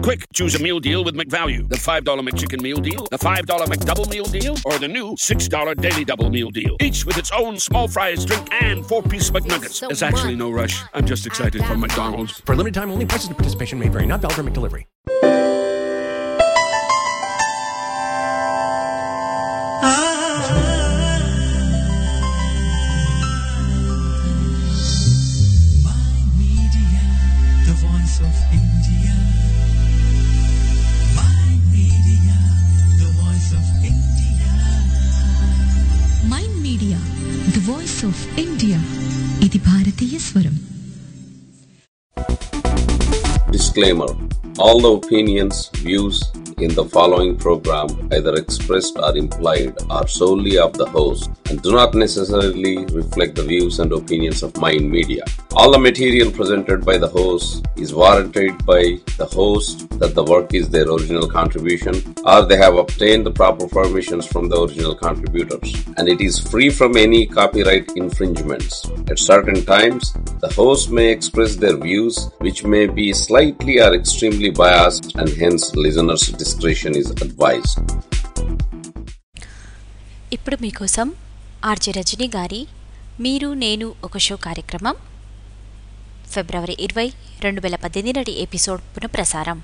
Quick, choose a meal deal with McValue. The $5 McChicken meal deal, the $5 McDouble meal deal, or the new $6 Daily Double meal deal. Each with its own small fries, drink, and four-piece McNuggets. So There's actually no rush. I'm just excited for McDonald's. For limited time only, prices and participation may vary. Not valid for McDelivery. Media, the voice of India. My media, the voice of India. Mind media the voice of India ఇది భారతీయ స్వరం Disclaimer All the opinions, views in the following program, either expressed or implied, are solely of the host and do not necessarily reflect the views and opinions of Mind Media. All the material presented by the host is warranted by the host that the work is their original contribution or they have obtained the proper permissions from the original contributors and it is free from any copyright infringements. At certain times, the host may express their views which may be slightly or extremely biased and hence listeners' discretion is advised. ఇప్పుడు మీకోసం RJ Rajani గారి మీరు నేను ఒక show కార్యక్రమం ఫిబ్రవరి ఇరవై రెండు వేల పద్దెనిమిది నాటి ఎపిసోడ్ పునఃప్రసారం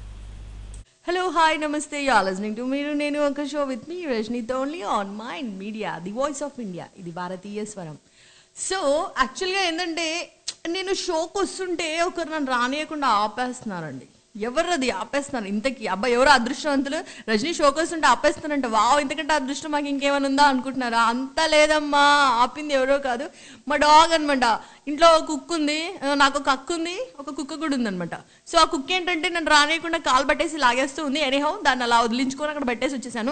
hello hi namaste you are listening to మీరు నేను ఒక షో విత్ మీ రజనీతో only on mind media the voice of India ఇది భారతీయ స్వరం సో యాక్చువల్గా ఏంటంటే నేను షోకి వస్తుంటే ఒకరు నన్ను రానియకుండా ఆపేస్తున్నారండి ఎవరు అది ఆపేస్తున్నారు ఇంతకీ అబ్బాయి ఎవరు అదృష్టవంతులు రజనీ షోకి వస్తుంటే ఆపేస్తున్నారంట వావ్ ఇంతకంటే అదృష్టం మాకు ఇంకేమైనా ఉందా అనుకుంటున్నారా అంత లేదమ్మా ఆపింది ఎవరో కాదు మా డాగ్ అనమాట ఇంట్లో ఒక కుక్ ఉంది ఆ, నాకు ఒక అక్క ఉంది ఒక కుక్క కూడా ఉందన్నమాట సో ఆ కుక్క ఏంటంటే నన్ను రానియకుండా కాలు పట్టేసి లాగేస్తూ ఉంది ఎనీహౌ దాన్ని అలా వదిలించుకొని అక్కడ పెట్టేసి వచ్చేసాను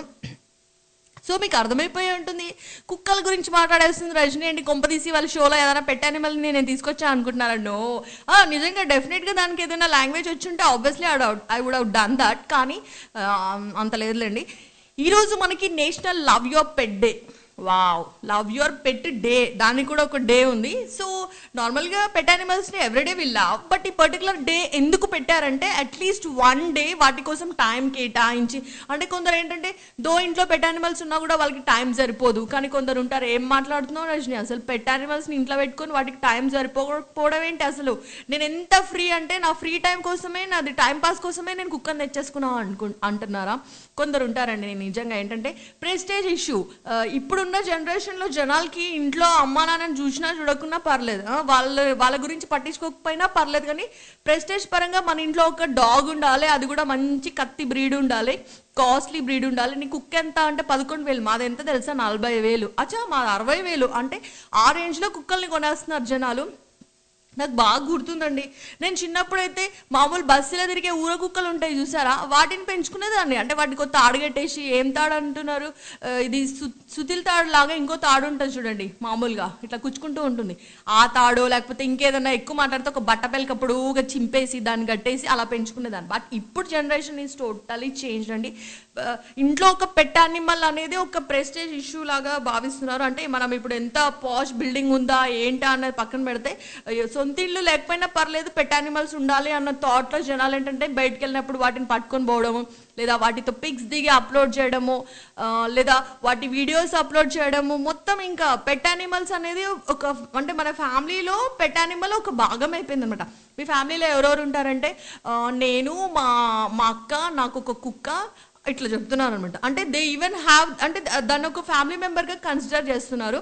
సో మీకు అర్థమైపోయి ఉంటుంది కుక్కల గురించి మాట్లాడేస్తుంది రజనీ అండి కొంపదీసి వాళ్ళ షోలో ఏదైనా పెట్టాను మళ్ళీ నేను తీసుకొచ్చా అనుకుంటున్నారా నో నిజంగా డెఫినెట్గా దానికి ఏదైనా లాంగ్వేజ్ వచ్చి ఉంటే obviously I I would have done that కానీ ఆ, అంత లేదులేండి ఈరోజు మనకి national love your pet day wow love your pet day దానికి కూడా ఒక డే ఉంది సో నార్మల్గా పెట్ యానిమల్స్ని ఎవ్రీడే విల్ లవ్ బట్ ఈ పర్టికులర్ డే ఎందుకు పెట్టారంటే అట్లీస్ట్ వన్ డే వాటి కోసం టైం కేటాయించి అంటే కొందరు ఏంటంటే దో ఇంట్లో పెట్ యానిమల్స్ ఉన్నా కూడా వాళ్ళకి టైం సరిపోదు కానీ కొందరు ఉంటారు ఏం మాట్లాడుతున్నావు రజని అసలు పెట్ యానిమల్స్ని ఇంట్లో పెట్టుకొని వాటికి టైం సరిపోకపోవడం ఏంటి అసలు నేను ఎంత ఫ్రీ అంటే నా ఫ్రీ టైం కోసమే నాది టైం పాస్ కోసమే నేను కుక్కని తెచ్చేసుకున్నాను అనుకు అంటున్నారా కొందరు ఉంటారండి నేను నిజంగా ఏంటంటే ప్రెస్టేజ్ ఇష్యూ ఇప్పుడున్న జనరేషన్లో జనాలకి ఇంట్లో అమ్మా నాన్నని చూసినా చూడకున్నా పర్లేదు ఆ, వాళ్ళ వాళ్ళ గురించి పట్టించుకోకపోయినా పర్లేదు కానీ ప్రెస్టేజ్ పరంగా మన ఇంట్లో ఒక డాగ్ ఉండాలి అది కూడా మంచి కత్తి బ్రీడ్ ఉండాలి కాస్ట్లీ బ్రీడ్ ఉండాలి నీ కుక్క ఎంత అంటే పదకొండు వేలు మాది ఎంత తెలుసా నలభై వేలు అచ్చా మాది అరవై వేలు అంటే ఆ రేంజ్లో కుక్కల్ని కొనేస్తున్నారు జనాలు నాకు బాగా గుర్తుందండి నేను చిన్నప్పుడైతే మామూలు బస్సులో తిరిగే ఊర కుక్కలు ఉంటాయి చూసారా వాటిని పెంచుకునేదాన్ని అంటే వాటికి ఒక తాడు కట్టేసి ఏం తాడు అంటున్నారు ఆ, ఇది సు సుతిల్ తాడు లాగా ఇంకో తాడు ఉంటుంది చూడండి మామూలుగా ఇట్లా కుచ్చుకుంటూ ఉంటుంది ఆ తాడో లేకపోతే ఇంకేదన్నా ఎక్కువ మాట్లాడితే ఒక బట్ట పెళ్ళకప్పుడు ఊగా చింపేసి దాన్ని కట్టేసి అలా పెంచుకునేదాన్ని బట్ ఇప్పుడు జనరేషన్ ఈజ్ టోటలీ చేంజ్ అండి ఆ, ఇంట్లో ఒక పెట్ యానిమల్ అనేది ఒక ప్రెస్టేజ్ ఇష్యూ లాగా భావిస్తున్నారు అంటే మనం ఇప్పుడు ఎంత పాష్ బిల్డింగ్ ఉందా ఏంటా అన్నది పక్కన పెడితే అయ్యో, సొంత ఇల్లు లేకపోయినా పర్లేదు పెట్ యానిమల్స్ ఉండాలి అన్న థాట్లో జనాలు ఏంటంటే బయటకు వెళ్ళినప్పుడు వాటిని పట్టుకొని పోవడము లేదా వాటితో పిక్స్ దిగి అప్లోడ్ చేయడము ఆ, లేదా వాటి వీడియోస్ అప్లోడ్ చేయడము మొత్తం ఇంకా పెట్ యానిమల్స్ అనేది ఒక అంటే మన ఫ్యామిలీలో పెట్ యానిమల్ ఒక భాగం అయిపోయింది అనమాట మీ ఫ్యామిలీలో ఎవరెవరు ఉంటారంటే ఆ, నేను మా మా అక్క నాకు ఒక కుక్క ఇట్లా చెప్తున్నారు అనమాట అంటే దే ఈవెన్ హ్యావ్ అంటే దాన్ని ఒక ఫ్యామిలీ మెంబర్గా కన్సిడర్ చేస్తున్నారు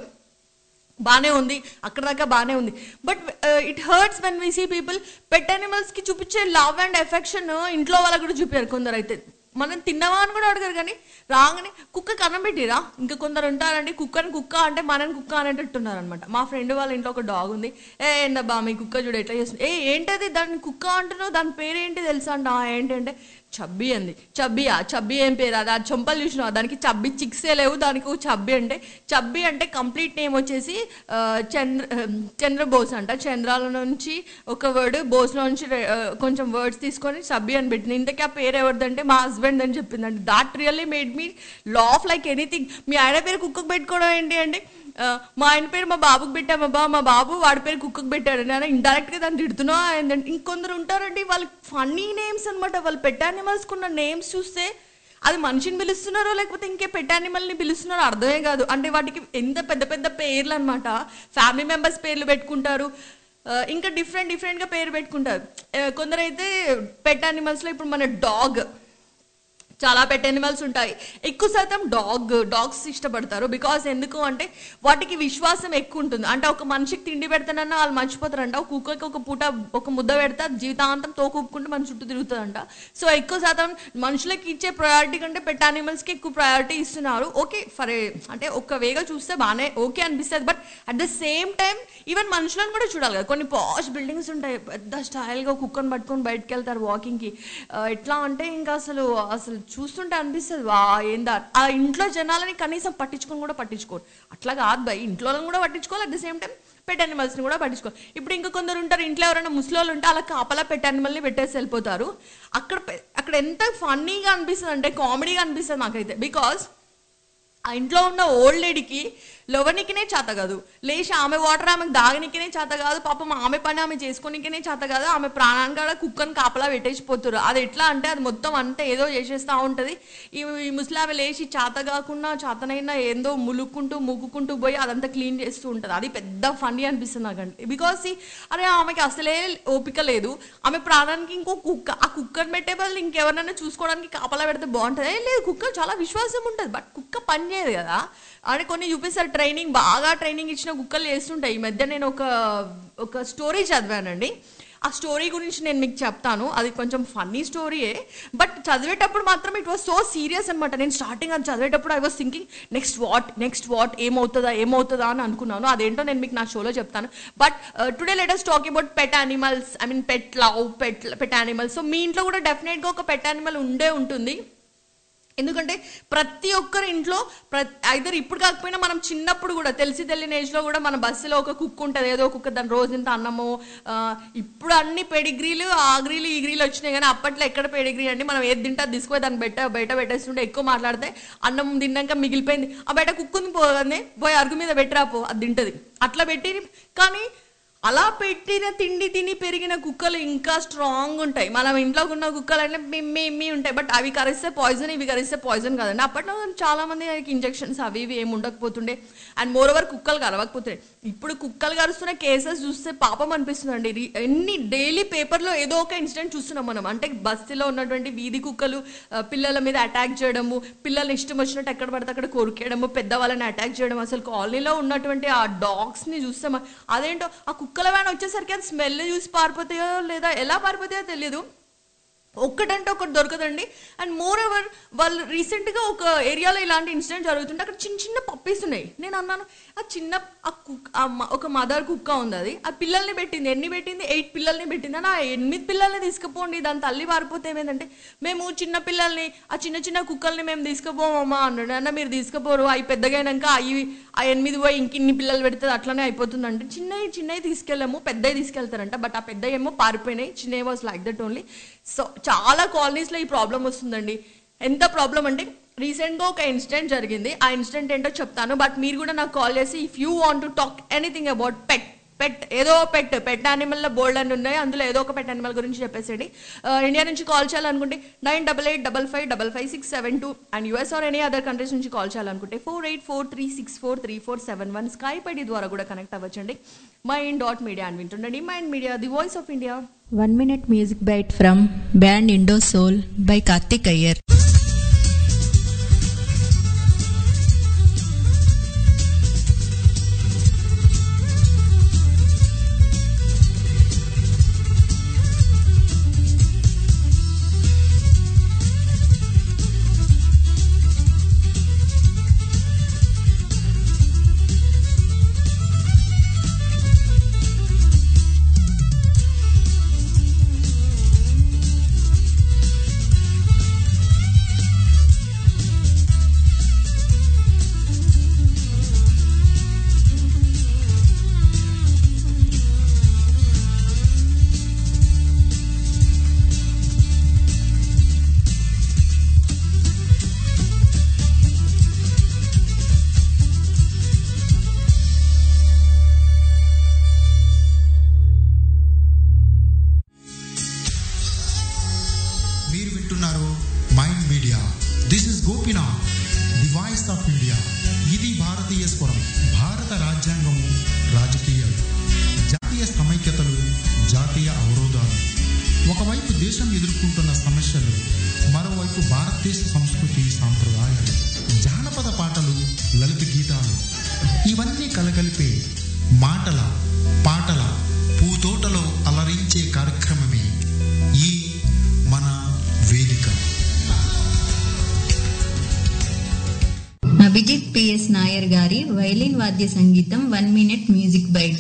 బాగానే ఉంది అక్కడ దాకా బాగానే ఉంది but it hurts when we see people pet యానిమల్స్కి చూపించే లవ్ అండ్ ఎఫెక్షన్ ఇంట్లో వాళ్ళకి కూడా చూపారు కొందరు అయితే మనం తిన్నావా అని కూడా అడగరు కానీ రాగానే కుక్క కన్నం పెట్టిరా ఇంకా కొందరు ఉంటారండి కుక్కని కుక్క అంటే మనని కుక్క అనేటట్టున్నారు అనమాట మా ఫ్రెండ్ వాళ్ళ ఇంట్లో ఒక డాగ్ ఉంది ఏ ఏందబ్బా మీ కుక్క చూడు ఎట్లా చేస్తుంది ఏ ఏంటది దాని కుక్క అంటున్నావు దాని పేరు ఏంటి తెలుసా అంట "ఆ, ఏంటంటే చబ్బి అంది చబ్బియా చబ్బి ఏం పేరు అది ఆ చొంపలు చూసినావా దానికి చబ్బి చిక్సే లేవు దానికి ఒక చబ్బి అంటే చబ్బి అంటే కంప్లీట్ నేమ్ వచ్చేసి ఆ, చంద్ర ఆ, చంద్రబోస్ అంట చంద్రాల నుంచి ఒక వర్డ్ బోస్లో నుంచి రె- ఆ, కొంచెం వర్డ్స్ తీసుకొని చబ్బి అని పెట్టింది ఇంతకీ ఆ పేరు ఎవరిదంటే మా హస్బెండ్ అని చెప్పిందండి that really made me laugh like anything మీ ఆయన పేరు కుక్కకు పెట్టుకోవడం ఏంటి అంటే ఆ, మా ఆయన పేరు మా బాబుకి పెట్టామబ్బా మా బాబు వాడి పేరు కుక్కకు పెట్టాడు నేను ఇండైరెక్ట్ గా దాన్ని తిడుతున్నా ఏంటంటే ఇంకొందరు ఉంటారండి వాళ్ళు ఫన్నీ నేమ్స్ అన్నమాట వాళ్ళు పెట్ట యానిమల్స్ కున్న నేమ్స్ చూస్తే అది మనిషిని పిలుస్తున్నారో లేకపోతే ఇంకే పెట్ యానిమల్ని పిలుస్తున్నారో అర్థమే కాదు అంటే వాటికి ఎంత పెద్ద పెద్ద పేర్లు అనమాట ఫ్యామిలీ మెంబర్స్ పేర్లు పెట్టుకుంటారు ఆ, ఇంకా డిఫరెంట్ డిఫరెంట్గా పేరు పెట్టుకుంటారు ఆ, కొందరైతే పెట్ యానిమల్స్లో ఇప్పుడు మన డాగ్ చాలా పెట్ ఎనిమల్స్ ఉంటాయి ఎక్కువ శాతం డాగ్ డాగ్స్ ఇష్టపడతారు బికాస్ ఎందుకు అంటే వాటికి విశ్వాసం ఎక్కువ ఉంటుంది అంటే ఒక మనిషికి తిండి పెడతానన్నా వాళ్ళు మర్చిపోతారంట ఒక కుక్కకి ఒక పూట ఒక ముద్ద పెడితే అది జీవితాంతం తోకూపుకుంటూ మన చుట్టూ తిరుగుతుందంట సో ఎక్కువ శాతం మనుషులకి ఇచ్చే ప్రయారిటీ కంటే పెట్ యానిమల్స్కి ఎక్కువ ప్రయారిటీ ఇస్తున్నారు ఓకే ఫర్ అంటే ఒక్క వేగా చూస్తే బాగానే ఓకే అనిపిస్తుంది but at the same time even మనుషులను కూడా చూడాలి కదా కొన్ని పాష్ బిల్డింగ్స్ ఉంటాయి పెద్ద స్టైల్గా కుక్కని పట్టుకొని బయటకు వెళ్తారు వాకింగ్కి ఎట్లా అంటే ఇంకా అసలు అసలు చూస్తుంటే అనిపిస్తుంది వా ఏందా ఆ ఇంట్లో జనాలని కనీసం పట్టించుకొని కూడా పట్టించుకోరు అట్లా కాదు భయ్ ఇంట్లో వాళ్ళని కూడా పట్టించుకోవాలి at the same time pet యానిమల్స్ని కూడా పట్టించుకోవాలి ఇప్పుడు ఇంకా కొందరు ఉంటారు ఇంట్లో ఎవరైనా ముసలోళ్ళు ఉంటే అలా కాపలా పెట్ యానిమల్ని పెట్టేసి వెళ్ళిపోతారు అక్కడ పె- అక్కడ ఎంత ఫన్నీగా అనిపిస్తుంది అంటే కామెడీగా అనిపిస్తుంది నాకైతే బికాస్ ఆ ఇంట్లో ఉన్న ఓల్డ్ లేడీకి లవనికినే చేత కాదు లేచి ఆమె వాటర్ ఆమెకు దాగనికినే చేత కాదు పాపం ఆమె పని ఆమె చేసుకోనికినే చేత కాదు ఆమె ప్రాణాన్ని కూడా కుక్కని కాపలా పెట్టేసిపోతారు అది ఎట్లా అంటే అది మొత్తం అంతా ఏదో చేసేస్తూ ఉంటుంది ఈ ఈ ముసలామె లేచి చేత కాకుండా చేతనైనా ఏందో ములుక్కుంటూ ముగ్గుకుంటూ పోయి అదంతా క్లీన్ చేస్తూ ఉంటుంది అది పెద్ద ఫన్నీ అనిపిస్తుంది నాకంటే బికాస్ అరే ఆమెకి అసలే ఓపిక లేదు ఆమె ప్రాణానికి ఇంకో కుక్క ఆ కుక్కని పెట్టే బదులు ఇంకెవరినైనా చూసుకోవడానికి కాపలా పెడితే బాగుంటుంది ఏ లేదు కుక్క చాలా విశ్వాసం ఉంటుంది బట్ కుక్క పని చేయదు కదా అంటే కొన్ని చూపిస్తారు ట్రైనింగ్ బాగా ట్రైనింగ్ ఇచ్చిన కుక్కలు చేస్తుంటాయి ఈ మధ్య నేను ఒక ఒక స్టోరీ చదివానండి ఆ స్టోరీ గురించి నేను మీకు చెప్తాను అది కొంచెం ఫన్నీ స్టోరీయే బట్ చదివేటప్పుడు మాత్రం ఇట్ వాస్ సో సీరియస్ అనమాట నేను స్టార్టింగ్ అది చదివేటప్పుడు I was thinking next what next what ఏమవుతుందా ఏమవుతుందా అని అనుకున్నాను అదేంటో నేను మీకు నా షోలో చెప్తాను but today letters talk about pet animals I mean pet love pet pet animals so మీ ఇంట్లో కూడా డెఫినెట్గా ఒక పెట్ యానిమల్ ఉండే ఉంటుంది ఎందుకంటే ప్రతి ఒక్కరి ఇంట్లో ప్ర ఐదర్ ఇప్పుడు కాకపోయినా మనం చిన్నప్పుడు కూడా తెలిసి తెలియని ఏజ్లో కూడా మన బస్సులో ఒక కుక్క ఉంటుంది ఏదో కుక్క దాని రోజంత అన్నము ఆ, ఇప్పుడు అన్ని పెడిగ్రీలు ఆ గ్రీలు ఈ గ్రీలు వచ్చినాయి కానీ అప్పట్లో ఎక్కడ పెడిగ్రీ అండి మనం ఏది తింటే అది తీసుకుపోయి దాన్ని బయట బయట పెట్టేస్తుంటే ఎక్కువ మాట్లాడితే అన్నం తిన్నాక మిగిలిపోయింది ఆ బయట కుక్కుంది పోగానే పోయి అరుగు మీద పెట్టరా పో అది తింటది అట్లా పెట్టి కానీ అలా పెట్టిన తిండి తిని పెరిగిన కుక్కలు ఇంకా స్ట్రాంగ్ ఉంటాయి మనం ఇంట్లో ఉన్న కుక్కలు అంటే మిమ్మి ఇమ్మి ఉంటాయి బట్ అవి కరిస్తే పాయిజన్ ఇవి కరిస్తే పాయిజన్ కదండి అప్పట్లో చాలా మంది ఇంజెక్షన్స్ అవి ఇవి ఏమి ఉండకపోతుండే అండ్ మోర్ ఓవర్ కుక్కలు కరవకపోతుండే ఇప్పుడు కుక్కలు కరుస్తున్న కేసెస్ చూస్తే పాపం అనిపిస్తుందండి రీ- ఎన్ని డైలీ పేపర్లో ఏదో ఒక ఇన్సిడెంట్ చూస్తున్నాం మనం అంటే బస్తీలో ఉన్నటువంటి వీధి కుక్కలు ఆ, పిల్లల మీద అటాక్ చేయడము పిల్లల్ని ఇష్టం వచ్చినట్టు ఎక్కడ పడితే అక్కడ కొరికేయడము పెద్దవాళ్ళని అటాక్ చేయడం అసలు కాలనీలో ఉన్నటువంటి ఆ డాగ్స్ ని చూస్తే మ- అదేంటో ఆ కుక్కల వ్యాన్ వచ్చేసరికి అది స్మెల్ చూసి పారిపోతాయో లేదా ఎలా పారిపోతాయో తెలియదు ఒక్కటంటే ఒకటి దొరకదండి అండ్ మోర్ ఎవర్ వాళ్ళు రీసెంట్గా ఒక ఏరియాలో ఇలాంటి ఇన్సిడెంట్ జరుగుతుంటే అక్కడ చిన్న చిన్న పప్పీస్ ఉన్నాయి నేను అన్నాను ఆ చిన్న ఆ కుక్ ఆ మ- ఒక మదర్ కుక్క ఉంది అది ఆ పిల్లల్ని పెట్టింది ఎన్ని పెట్టింది ఎయిట్ పిల్లల్ని పెట్టింది అని ఆ ఎనిమిది పిల్లల్ని తీసుకుపోండి దాని తల్లి పారిపోతే ఏమైందంటే మేము చిన్న పిల్లల్ని ఆ చిన్న చిన్న కుక్కల్ని మేము తీసుకుపోమమ్మా అన్నాడు అన్న మీరు తీసుకుపోరు అవి పెద్దగా అయినాక అవి ఆ ఎనిమిది పోయి ఇంకిన్ని పిల్లలు పెడితే అట్లనే అయిపోతుందంటే చిన్నవి చిన్నవి తీసుకెళ్ళాము పెద్దవి తీసుకెళ్తారంట బట్ ఆ పెద్దవి ఏమో పారిపోయినాయి చిన్నవి was like that only so చాలా కాలనీస్లో ఈ ప్రాబ్లం వస్తుందండి ఎంత ప్రాబ్లం అంటే రీసెంట్గా ఒక ఇన్సిడెంట్ జరిగింది ఆ ఇన్సిడెంట్ ఏంటో చెప్తాను బట్ మీరు కూడా నాకు కాల్ చేసి if you want to talk anything about pet pet ఏదో పెట్ పెట్ యానిమల్లో బోల్డ్ అని ఉన్నాయి అందులో ఏదో ఒక పెట్ యానిమల్ గురించి చెప్పేసేయండి ఆ, ఇండియా నుంచి కాల్ చేయాలనుకుంటే nine double eight double five double five six seven two and US or any other countries నుంచి కాల్ చేయాలనుకుంటే four eight four three six four three four seven one Skype ID ద్వారా కూడా connect అవ్వచ్చండి mind dot media అని వింటుండండి mind media the voice of India One minute music bite from band Indo Soul by Karthik Iyer. Thank mind media this is Gopinath the voice of India ఇది భారతీయ స్వరం భారత రాజ్యాంగము రాజకీయాలు జాతీయ సమైక్యతలు జాతీయ అవరోధాలు ఒకవైపు దేశం ఎదుర్కొంటున్న సమస్యలు మరోవైపు భారతదేశ సంస్కృతి సాంప్రదాయాలు జానపద పాటలు లలిత గీతాలు ఇవన్నీ కలగలిపే మాటల పాటల పూతోటలో అలరించే కార్యక్రమమే ఈ మన వేదిక అభిజిత్ పిఎస్ నాయర్ గారి వైలిన్ వాద్య సంగీతం one minute music bite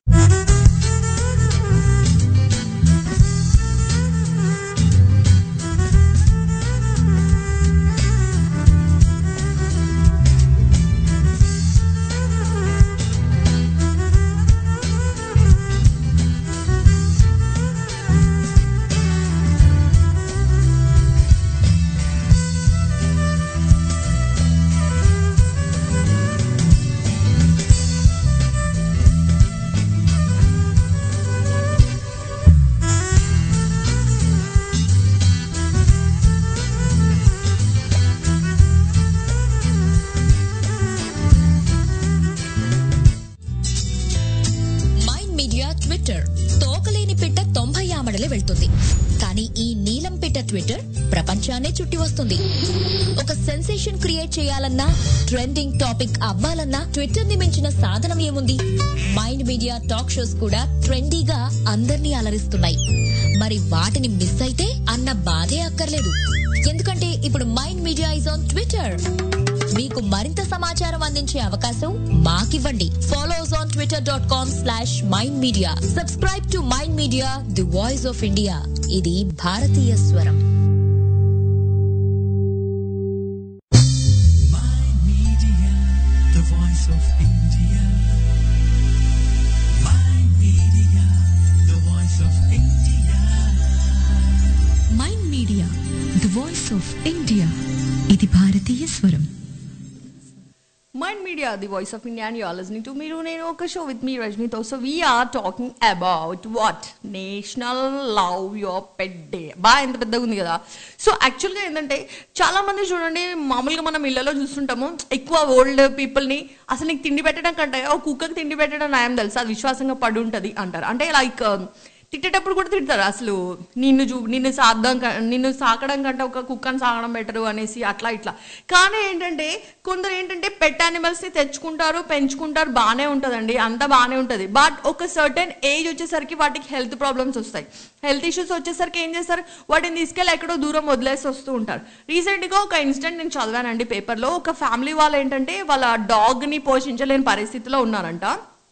mind media twitter తోకలేని పిట్ట తొంభై ఆమడలే వెళ్తుంది కానీ ఈ నీలం పిట్ట ట్విట్టర్ ప్రపంచాన్నే చుట్టి వస్తుంది ఒక సెన్సేషన్ క్రియేట్ చేయాలన్నా ట్రెండింగ్ టాపిక్ అవ్వాలన్నా ట్విట్టర్ ని మించిన సాధనం ఏముంది మైండ్ మీడియా టాక్ షోస్ కూడా ట్రెండీగా అందర్నీ అలరిస్తున్నాయి మరి వాటిని మిస్ అయితే అన్న బాధే అక్కర్లేదు ఎందుకంటే ఇప్పుడు mind media is on twitter మీకు మరింత సమాచారం అందించే అవకాశం మాకివ్వండి follows on twitter dot com slash mind media subscribe to mind media the voice of India ఇది భారతీయ స్వరం the voice of India. Mind Media, the voice of India. Mind media the voice of India ఇది భారతీయ స్వరం mind media the voice of India and you're listening to మీరు నేను ఒక show with me రజనీతో so we're talking about what national love your pet day బాగా ఎంత పెద్దగా ఉంది కదా సో యాక్చువల్గా ఏంటంటే చాలా మంది చూడండి మామూలుగా మనం ఇళ్లలో చూస్తుంటాము ఎక్కువ ఓల్డ్ పీపుల్ని అసలు నీకు తిండి పెట్టడం కంటే ఒక కుక్కకి తిండి పెట్టడం నయం తెలుసు అది విశ్వాసంగా పడి ఉంటుంది అంటారు అంటే లైక్ తిట్టేటప్పుడు కూడా తిడతారు అసలు నిన్ను చూ నిన్ను సాధం క- నిన్ను సాకడం కంటే ఒక కుక్కను సాగడం బెటరు అనేసి అట్లా ఇట్లా కానీ ఏంటంటే కొందరు ఏంటంటే పెట్ యానిమల్స్ని తెచ్చుకుంటారు పెంచుకుంటారు బాగానే ఉంటుందండి అంతా బాగానే ఉంటుంది బట్ ఒక సర్టెన్ ఏజ్ వచ్చేసరికి వాటికి హెల్త్ ప్రాబ్లమ్స్ వస్తాయి హెల్త్ ఇష్యూస్ వచ్చేసరికి ఏం చేస్తారు వాటిని తీసుకెళ్ళి ఎక్కడో దూరం వదిలేసి వస్తూ ఉంటారు రీసెంట్గా ఒక ఇన్సిడెంట్ నేను చదివానండి పేపర్లో ఒక ఫ్యామిలీ వాళ్ళు ఏంటంటే వాళ్ళ డాగ్ని పోషించలేని పరిస్థితిలో ఉన్నారంట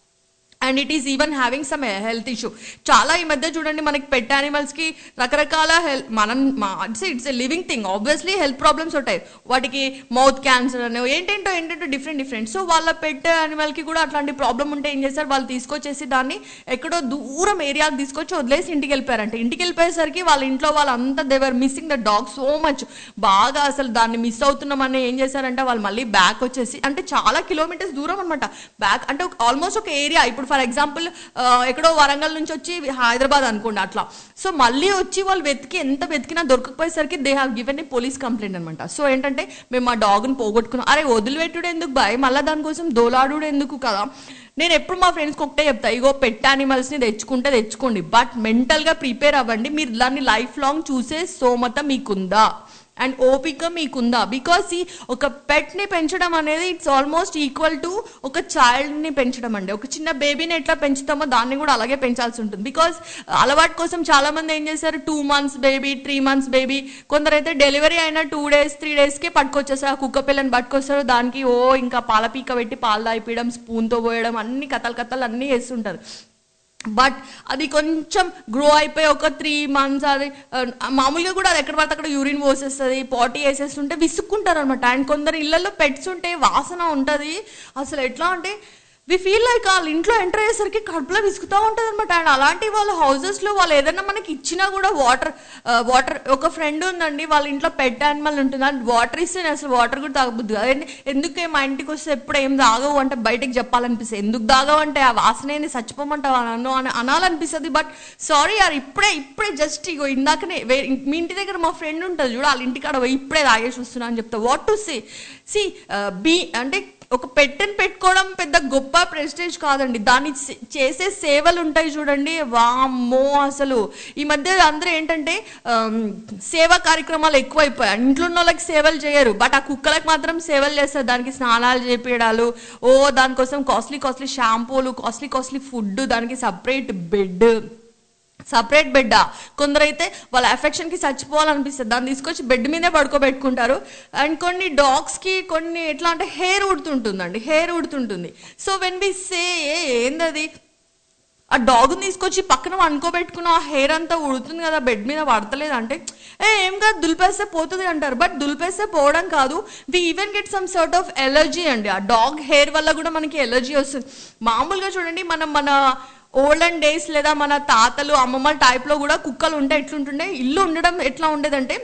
and it is even having some health issue చాలా ఈ మధ్య చూడండి మనకి పెట్ యానిమల్స్కి రకరకాల హెల్త్ మనం it's it's a living thing obviously health problems ఉంటాయి వాటికి మౌత్ క్యాన్సర్ అని ఏంటంటో ఏంటంటో డిఫరెంట్ డిఫరెంట్ సో వాళ్ళ పెట్ యానిమల్కి కూడా అట్లాంటి ప్రాబ్లం ఉంటే ఏం చేస్తారు వాళ్ళు తీసుకొచ్చేసి దాన్ని ఎక్కడో దూరం ఏరియాకి తీసుకొచ్చి వదిలేసి ఇంటికి వెళ్ళిపోయారంట ఇంటికి వెళ్ళిపోయేసరికి వాళ్ళ ఇంట్లో వాళ్ళంతా they were missing the dog so much బాగా అసలు దాన్ని మిస్ అవుతున్నామని ఏం చేశారంటే వాళ్ళు మళ్ళీ బ్యాక్ వచ్చేసి అంటే చాలా కిలోమీటర్స్ దూరం అనమాట బ్యాక్ అంటే ఆల్మోస్ట్ ఒక ఏరియా ఇప్పుడు ఫర్ ఎగ్జాంపుల్ ఎక్కడో వరంగల్ నుంచి వచ్చి హైదరాబాద్ అనుకోండి అట్లా సో మళ్ళీ వచ్చి వాళ్ళు వెతికి ఎంత వెతికినా దొరకకపోయేసరికి they have given a police complaint అనమాట సో ఏంటంటే మేము మా డాగ్ని పోగొట్టుకున్నాం అరే వదిలిపెట్టుడు ఎందుకు బాయ్ మళ్ళీ దానికోసం దోలాడుడు ఎందుకు కదా నేను ఎప్పుడు మా ఫ్రెండ్స్కి ఒకటే చెప్తా ఇగో పెట్ యానిమల్స్ని తెచ్చుకుంటే తెచ్చుకోండి బట్ మెంటల్గా ప్రిపేర్ అవ్వండి మీరు దాన్ని లైఫ్ లాంగ్ చూసే స్తోమత మీకుందా అండ్ ఓపిక మీకుందా బికాస్ ఈ ఒక పెట్ని పెంచడం అనేది ఇట్స్ ఆల్మోస్ట్ ఈక్వల్ టు ఒక చైల్డ్ని పెంచడం అండి ఒక చిన్న బేబీని ఎట్లా పెంచుతామో దాన్ని కూడా అలాగే పెంచాల్సి ఉంటుంది బికాస్ అలవాటు కోసం చాలా మంది ఏం చేశారు two months baby three months baby కొందరైతే డెలివరీ అయిన టూ డేస్ త్రీ డేస్కే పట్టుకొచ్చేస్తారు ఆ కుక్క పిల్లని పట్టుకొస్తారు దానికి ఓ ఇంకా పాల పీక పెట్టి పాలు తాగిపోయడం స్పూన్తో పోయడం అన్ని కథలు కథలు అన్నీ చేస్తుంటారు బట్ అది కొంచెం గ్రో అయిపోయి ఒక త్రీ మంత్స్ అది ఆ, మామూలుగా కూడా అది ఎక్కడ పడితే అక్కడ యూరిన్ పోసేస్తుంది పాటీ వేసేస్తుంటే విసుక్కుంటారు అనమాట అండ్ కొందరు ఇళ్లలో పెట్స్ ఉంటే వాసన ఉంటుంది అసలు ఎట్లా అంటే వి ఫీల్ లైక్ వాళ్ళ ఇంట్లో ఎంటర్ అయ్యేసరికి కడుపులో విసుకుతూ ఉంటుంది అనమాట అండ్ అలాంటి వాళ్ళ హౌసెస్లో వాళ్ళు ఏదైనా మనకి ఇచ్చినా కూడా వాటర్ వాటర్ ఒక ఫ్రెండ్ ఉందండి వాళ్ళ ఇంట్లో పెట్ యానిమల్ ఉంటుంది అండ్ వాటర్ ఇస్తే నేను అసలు వాటర్ కూడా తాగబుద్దు అదే ఎందుకే మా ఇంటికి వస్తే ఎప్పుడు ఏం తాగవు అంటే బయటకు చెప్పాలనిపిస్తుంది ఎందుకు తాగవు అంటే ఆ వాసన ఏంది చచ్చిపోమంటావా నన్ను అని అనాలనిపిస్తుంది బట్ సారీ యార్ ఇప్పుడే ఇప్పుడే జస్ట్ ఇగో ఇందాకనే వే- మీ ఇంటి దగ్గర మా ఫ్రెండ్ ఉంటుంది చూడు వాళ్ళ ఇంటికాడ పోయి ఇప్పుడే తాగేసి వస్తున్నా అని చెప్తా what to say C B అంటే ఒక పెట్టెని పెట్టుకోవడం పెద్ద గొప్ప ప్రెస్టేజ్ కాదండి దాన్ని చే- చేసే సేవలు ఉంటాయి చూడండి వామ్మో అసలు ఈ మధ్య అందరూ ఏంటంటే ఆమ్, సేవా కార్యక్రమాలు ఎక్కువైపోయాయి ఇంట్లో ఉన్న వాళ్ళకి సేవలు చేయరు బట్ ఆ కుక్కలకు మాత్రం సేవలు చేస్తారు దానికి స్నానాలు చేపించడాలు ఓ దానికోసం కాస్ట్లీ కాస్ట్లీ షాంపూలు కాస్ట్లీ కాస్ట్లీ ఫుడ్ దానికి సపరేట్ బెడ్ సపరేట్ బెడ్ కొందరైతే వాళ్ళ affection కి చచ్చిపోవాలనిపిస్తుంది దాన్ని తీసుకొచ్చి బెడ్ మీదే పడుకోబెట్టుకుంటారు అండ్ కొన్ని dogs కి కొన్ని ఎట్లా అంటే హెయిర్ ఉడుతుంటుందండి హెయిర్ ఉడుతుంటుంది సో వెన్ వి సే ఏందది ఆ డాగ్ని తీసుకొచ్చి పక్కన వండుకోబెట్టుకున్న ఆ హెయిర్ అంతా ఉడుతుంది కదా బెడ్ మీద పడతలేదు అంటే ఏ ఏం కాదు దులిపేస్తే పోతుంది అంటారు బట్ దులిపేస్తే పోవడం కాదు we even get some sort of allergy అండి ఆ డాగ్ హెయిర్ వల్ల కూడా మనకి ఎలర్జీ వస్తుంది మామూలుగా చూడండి మనం మన ఓల్డెన్ డేస్ లేదా మన తాతలు అమ్మమ్మల టైప్లో కూడా కుక్కలు ఉంటే ఎట్లుంటుండే ఇల్లు ఉండడం ఎట్లా ఉండేదంటే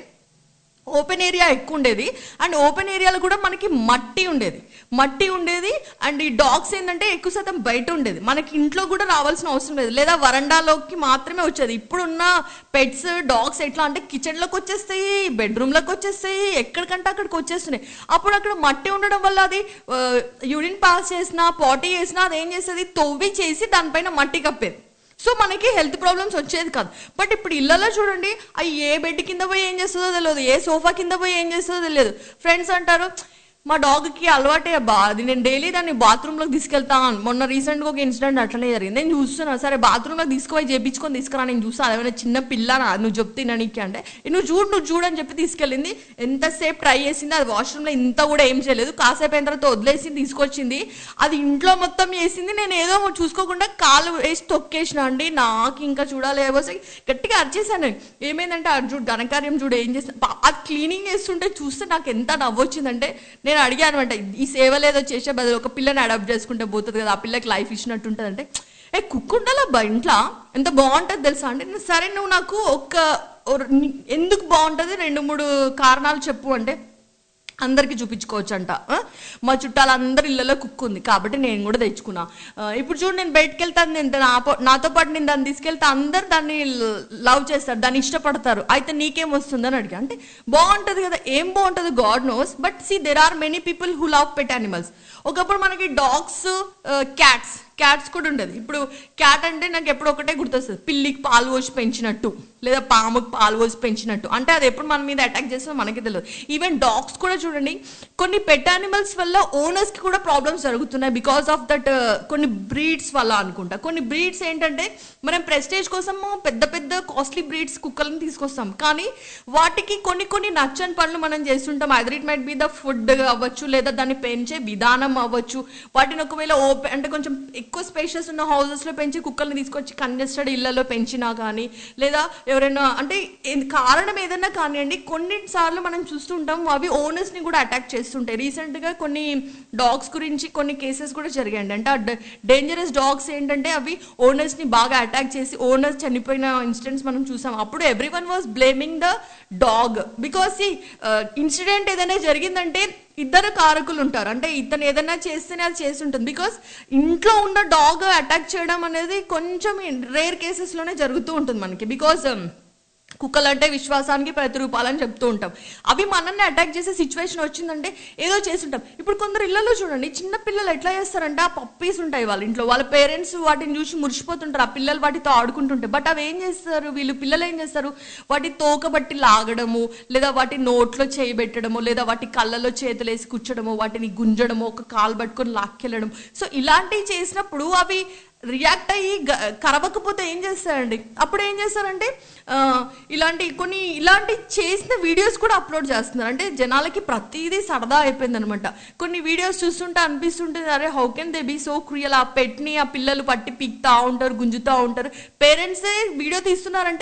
ఓపెన్ ఏరియా ఎక్కువ ఉండేది అండ్ ఓపెన్ ఏరియాలో కూడా మనకి మట్టి ఉండేది మట్టి ఉండేది అండ్ ఈ డాగ్స్ ఏంటంటే ఎక్కువ శాతం బయట ఉండేది మనకి ఇంట్లో కూడా రావాల్సిన అవసరం లేదు లేదా వరండాలోకి మాత్రమే వచ్చేది ఇప్పుడున్న పెట్స్ డాగ్స్ ఎట్లా అంటే కిచెన్లోకి వచ్చేస్తాయి బెడ్రూమ్లోకి వచ్చేస్తాయి ఎక్కడికంటే అక్కడికి వచ్చేస్తున్నాయి అప్పుడు అక్కడ మట్టి ఉండడం వల్ల అది యూరిన్ పాస్ చేసినా పాటీ చేసినా అది ఏం చేసేది తవ్వి చేసి దానిపైన మట్టి కప్పేది సో మనకి హెల్త్ ప్రాబ్లమ్స్ వచ్చేది కాదు బట్ ఇప్పుడు ఇళ్ళలో చూడండి అవి ఏ బెడ్ కింద పోయి ఏం చేస్తుందో తెలియదు ఏ సోఫా కింద పోయి ఏం చేస్తుందో తెలియదు ఫ్రెండ్స్ అంటారు మా డాగ్కి అలవాటే అబ్బా అది నేను డైలీ దాన్ని బాత్రూంలోకి తీసుకెళ్తాను మొన్న రీసెంట్గా ఒక ఇన్సిడెంట్ అట్లనే జరిగింది నేను చూస్తున్నా సరే బాత్రూంలోకి తీసుకుపోయి చేపించుకొని తీసుకురా నేను చూసా అదేమైనా చిన్న పిల్లనా నువ్వు చెప్తున్నా నీకు అంటే "ఏ, నువ్వు చూడు నువ్వు చూడు అని చెప్పి తీసుకెళ్ళింది ఎంతసేపు ట్రై చేసింది అది వాష్రూమ్లో ఇంత కూడా ఏం చేయలేదు కాసేపు అయిన తర్వాత వదిలేసి తీసుకొచ్చింది అది ఇంట్లో మొత్తం చేసింది నేను ఏదో చూసుకోకుండా కాలు వేసి తొక్కేసిన అండి నాకు ఇంకా చూడాలి గట్టిగా అరిచేసాను ఏమైందంటే అర్జున్ ఘనకార్యం చూడు ఏం చేసిన అది క్లీనింగ్ చేస్తుంటే చూస్తే నాకు ఎంత నవ్వొచ్చిందంటే నేను అడిగాను అనమాట ఈ సేవలు ఏదో చేసే బదులు ఒక పిల్లని అడాప్ట్ చేసుకుంటే పోతుంది కదా ఆ పిల్లకి లైఫ్ ఇచ్చినట్టు ఉంటుంది అంటే ఏ కుక్క ఉండాలబ్బా ఇంట్లో ఎంత బాగుంటుంది తెలుసా అంటే నేను, సరే నువ్వు నాకు ఒక ఓ- నీ- ఎందుకు బాగుంటుంది రెండు మూడు కారణాలు చెప్పు అంటే అందరికి చూపించుకోవచ్చు అంట ఆ? మా చుట్టాలందరి ఇళ్ళలో కుక్ ఉంది కాబట్టి నేను కూడా తెచ్చుకున్నా ఆ, ఇప్పుడు చూడు నేను బయటకు వెళ్తాను నేను నా పో- నాతో పాటు నేను దాన్ని తీసుకెళ్తే అందరు దాన్ని లవ్ చేస్తారు దాన్ని ఇష్టపడతారు అయితే నీకేం వస్తుందని అడిగా అంటే బాగుంటుంది కదా ఏం బాగుంటుంది god knows but see there are many people who love pet animals ఒకప్పుడు మనకి డాగ్స్ క్యాట్స్ క్యాట్స్ కూడా ఉండేది ఇప్పుడు క్యాట్ అంటే నాకు ఎప్పుడు ఒకటే గుర్తొస్తుంది పిల్లికి పాలు పోసి పెంచినట్టు లేదా పాముకి పాలు పోసి పెంచినట్టు అంటే అది ఎప్పుడు మన మీద అటాక్ చేస్తుందో మనకి తెలియదు ఈవెన్ డాగ్స్ కూడా చూడండి కొన్ని పెట్ యానిమల్స్ వల్ల ఓనర్స్ కి కూడా ప్రాబ్లమ్స్ జరుగుతున్నాయి బికాస్ ఆఫ్ దట్ కొన్ని బ్రీడ్స్ వల్ల అనుకుంటా కొన్ని బ్రీడ్స్ ఏంటంటే మనం ప్రెస్టేజ్ కోసం పెద్ద పెద్ద కాస్ట్లీ బ్రీడ్స్ కుక్కలను తీసుకొస్తాం కానీ వాటికి కొన్ని కొన్ని నచ్చని పనులు మనం చేస్తుంటాం either it might be the food అవ్వచ్చు లేదా దాన్ని పెంచే విధానం అవ్వచ్చు వాటిని ఒకవేళ ఓపెన్ అంటే కొంచెం ఎక్కువ స్పేషియస్ ఉన్న houses లో పెంచి కుక్కల్ని తీసుకొచ్చి కంజెస్టెడ్ ఇళ్లలో పెంచినా కానీ లేదా ఎవరైనా అంటే ఏ- కారణం ఏదైనా కానివ్వండి కొన్నిసార్లు మనం చూస్తుంటాం అవి owners ని కూడా అటాక్ చేస్తుంటాయి Recent గా కొన్ని డాగ్స్ గురించి కొన్ని కేసెస్ కూడా జరిగాయండి అంటే ఆ డేంజరస్ డాగ్స్ ఏంటంటే అవి owners ని బాగా అటాక్ చేసి ఓనర్స్ చనిపోయిన ఇన్సిడెంట్స్ మనం చూసాం అప్పుడు everyone was blaming the dog because ఈ ఇన్సిడెంట్ ఏదైనా జరిగిందంటే ఇద్దరు కారకులు ఉంటారు అంటే ఇతను ఏదైనా చేస్తేనే అది చేసి ఉంటుంది బికాస్ ఇంట్లో ఉన్న డాగ్ అటాక్ చేయడం అనేది కొంచెం రేర్ కేసెస్లోనే జరుగుతూ ఉంటుంది మనకి బికాస్ కుక్కలు అంటే విశ్వాసానికి ప్రతిరూపాలని చెప్తూ ఉంటాం అవి మనల్ని అటాక్ చేసే సిచ్యువేషన్ వచ్చిందంటే ఏదో చేస్తుంటాం ఇప్పుడు కొందరు ఇళ్లలో చూడండి చిన్న పిల్లలు ఎట్లా చేస్తారంటే ఆ పప్పీస్ ఉంటాయి వాళ్ళ ఇంట్లో వాళ్ళ పేరెంట్స్ వాటిని చూసి మురిసిపోతుంటారు ఆ పిల్లలు వాటితో ఆడుకుంటుంటాయి బట్ అవి ఏం చేస్తారు వీళ్ళు పిల్లలు ఏం చేస్తారు వాటి తోక బట్టి లాగడము లేదా వాటి నోట్లో చేయి పెట్టడము లేదా వాటి కళ్ళలో చేతులేసి కూర్చోడము వాటిని గుంజడము ఒక కాలు పట్టుకొని లాక్కెళ్ళడం సో ఇలాంటివి చేసినప్పుడు అవి రియాక్ట్ అయ్యి గ- కరవకపోతే ఏం చేస్తారండి అప్పుడు ఏం చేస్తారంటే ఆ, ఇలాంటి కొన్ని ఇలాంటి చేసిన వీడియోస్ కూడా అప్లోడ్ చేస్తున్నారు అంటే జనాలకి ప్రతిదీ సరదా అయిపోయింది అనమాట కొన్ని వీడియోస్ చూస్తుంటే అనిపిస్తుంటుంది అరే how can they be so cruel ఆ పెట్ని ఆ పిల్లలు పట్టి పీక్తా ఉంటారు గుంజుతా ఉంటారు పేరెంట్సే వీడియో తీస్తున్నారంటే